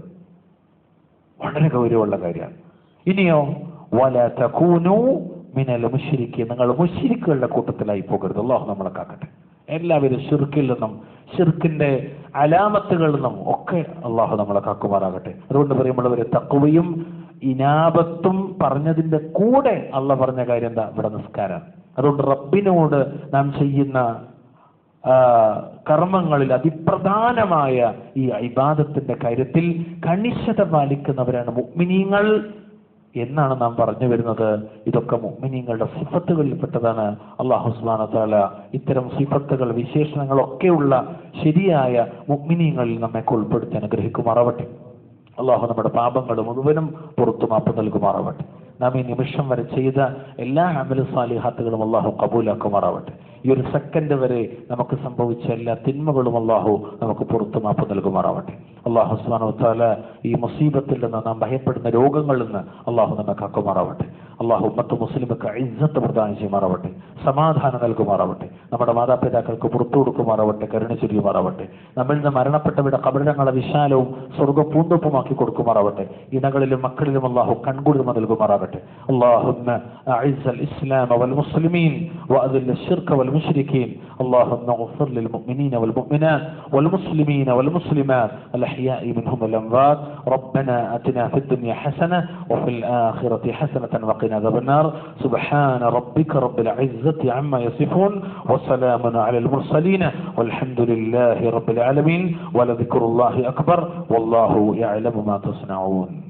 Speaker 1: വളരെ ഗൗരവമുള്ള കാര്യമാണ് ഇനിയോ വല തകൂനു മിനൽ മുശ്രിക്ക് നിങ്ങൾ മുശ്രിക്കുകളുടെ കൂട്ടത്തിലായി പോകരുത് അള്ളാഹു നമ്മളെ കാക്കട്ടെ എല്ലാവരും ഷിർക്കിൽ നിന്നും ഷിർക്കിന്റെ അലാമത്തുകളിൽ നിന്നും ഒക്കെ അള്ളാഹു നമ്മളെ കാക്കുമാറാകട്ടെ അതുകൊണ്ട് പറയുമ്പോൾ തക്കുവയും ഇനാപത്തും പറഞ്ഞതിന്റെ കൂടെ അള്ള പറഞ്ഞ കാര്യം എന്താ ഇവിടെ നിസ്കാരം അതുകൊണ്ട് റബ്ബിനോട് നാം ചെയ്യുന്ന ആ, കർമ്മങ്ങളിൽ അതിപ്രധാനമായ ഈ ഇബാദത്തിന്റെ കാര്യത്തിൽ കണിശത പാലിക്കുന്നവരാണ് മുഗ്മിനീങ്ങൾ എന്നാണ് നാം പറഞ്ഞു വരുന്നത് ഇതൊക്കെ മുഗ്മിനീങ്ങളുടെ സിഫത്തുകളിൽപ്പെട്ടതാണ് അള്ളാഹു സുബ്ഹാനഹു വ തആല ഇത്തരം സിഫത്തുകൾ വിശേഷണങ്ങളൊക്കെയുള്ള ശരിയായ മുഗ്മിനീങ്ങളിൽ നമ്മെ ഉൾപ്പെടുത്തി അനുഗ്രഹിക്കുമാറാവട്ടെ അള്ളാഹു നമ്മുടെ പാപങ്ങൾ മുഴുവനും പുറത്തു മാപ്പ് നൽകുമാറാവട്ടെ നാം ഈ നിമിഷം വരെ ചെയ്ത എല്ലാ അമല സാലിഹാത്തുകളും അള്ളാഹു കബൂലാക്കുമാറാവട്ടെ ഈ ഒരു സെക്കൻഡ് വരെ നമുക്ക് സംഭവിച്ച എല്ലാ തിന്മകളും അള്ളാഹു നമുക്ക് പുറത്തു മാപ്പ് നൽകുമാറാവട്ടെ അള്ളാഹു സുബ്ഹാനഹു വ തആല ഈ മുസീബത്തിൽ നിന്ന് നാം ഭയപ്പെടുന്ന രോഗങ്ങളിൽ നിന്ന് അള്ളാഹു നമ്മെ കാക്കുമാറാവട്ടെ അള്ളാഹു ഉമ്മത്ത് മുസ്ലിമക്ക് ഇജ്ജത്ത് പ്രദാനം ചെയ്യുമാറാവട്ടെ സമാധാനം നൽകുമാറാവട്ടെ നമ്മുടെ മാതാപിതാക്കൾക്ക് പുറത്തു കൊടുക്കുമാറാവട്ടെ കരുണ ചൊരിയുമാറാവട്ടെ നമ്മിൽ നിന്ന് മരണപ്പെട്ടവരുടെ കബറിടങ്ങളെ വിശാലവും സ്വർഗ പൂന്തോപ്പുമാക്കി കൊടുക്കുമാറാവട്ടെ ഇണകളിലും മക്കളിലും അള്ളാഹു കൺകുളിർമ നൽകുമാറാകട്ടെ اللهم أعز الإسلام والمسلمين وأذل الشرك والمشركين اللهم اغفر للمؤمنين والمؤمنات والمسلمين والمسلمات الأحياء منهم والأموات ربنا أتنا في الدنيا حسنة وفي الآخرة حسنة وقنا عذاب النار سبحان ربك رب العزة عما يصفون وسلام على المرسلين والحمد لله رب العالمين ولذكر الله أكبر والله يعلم ما تصنعون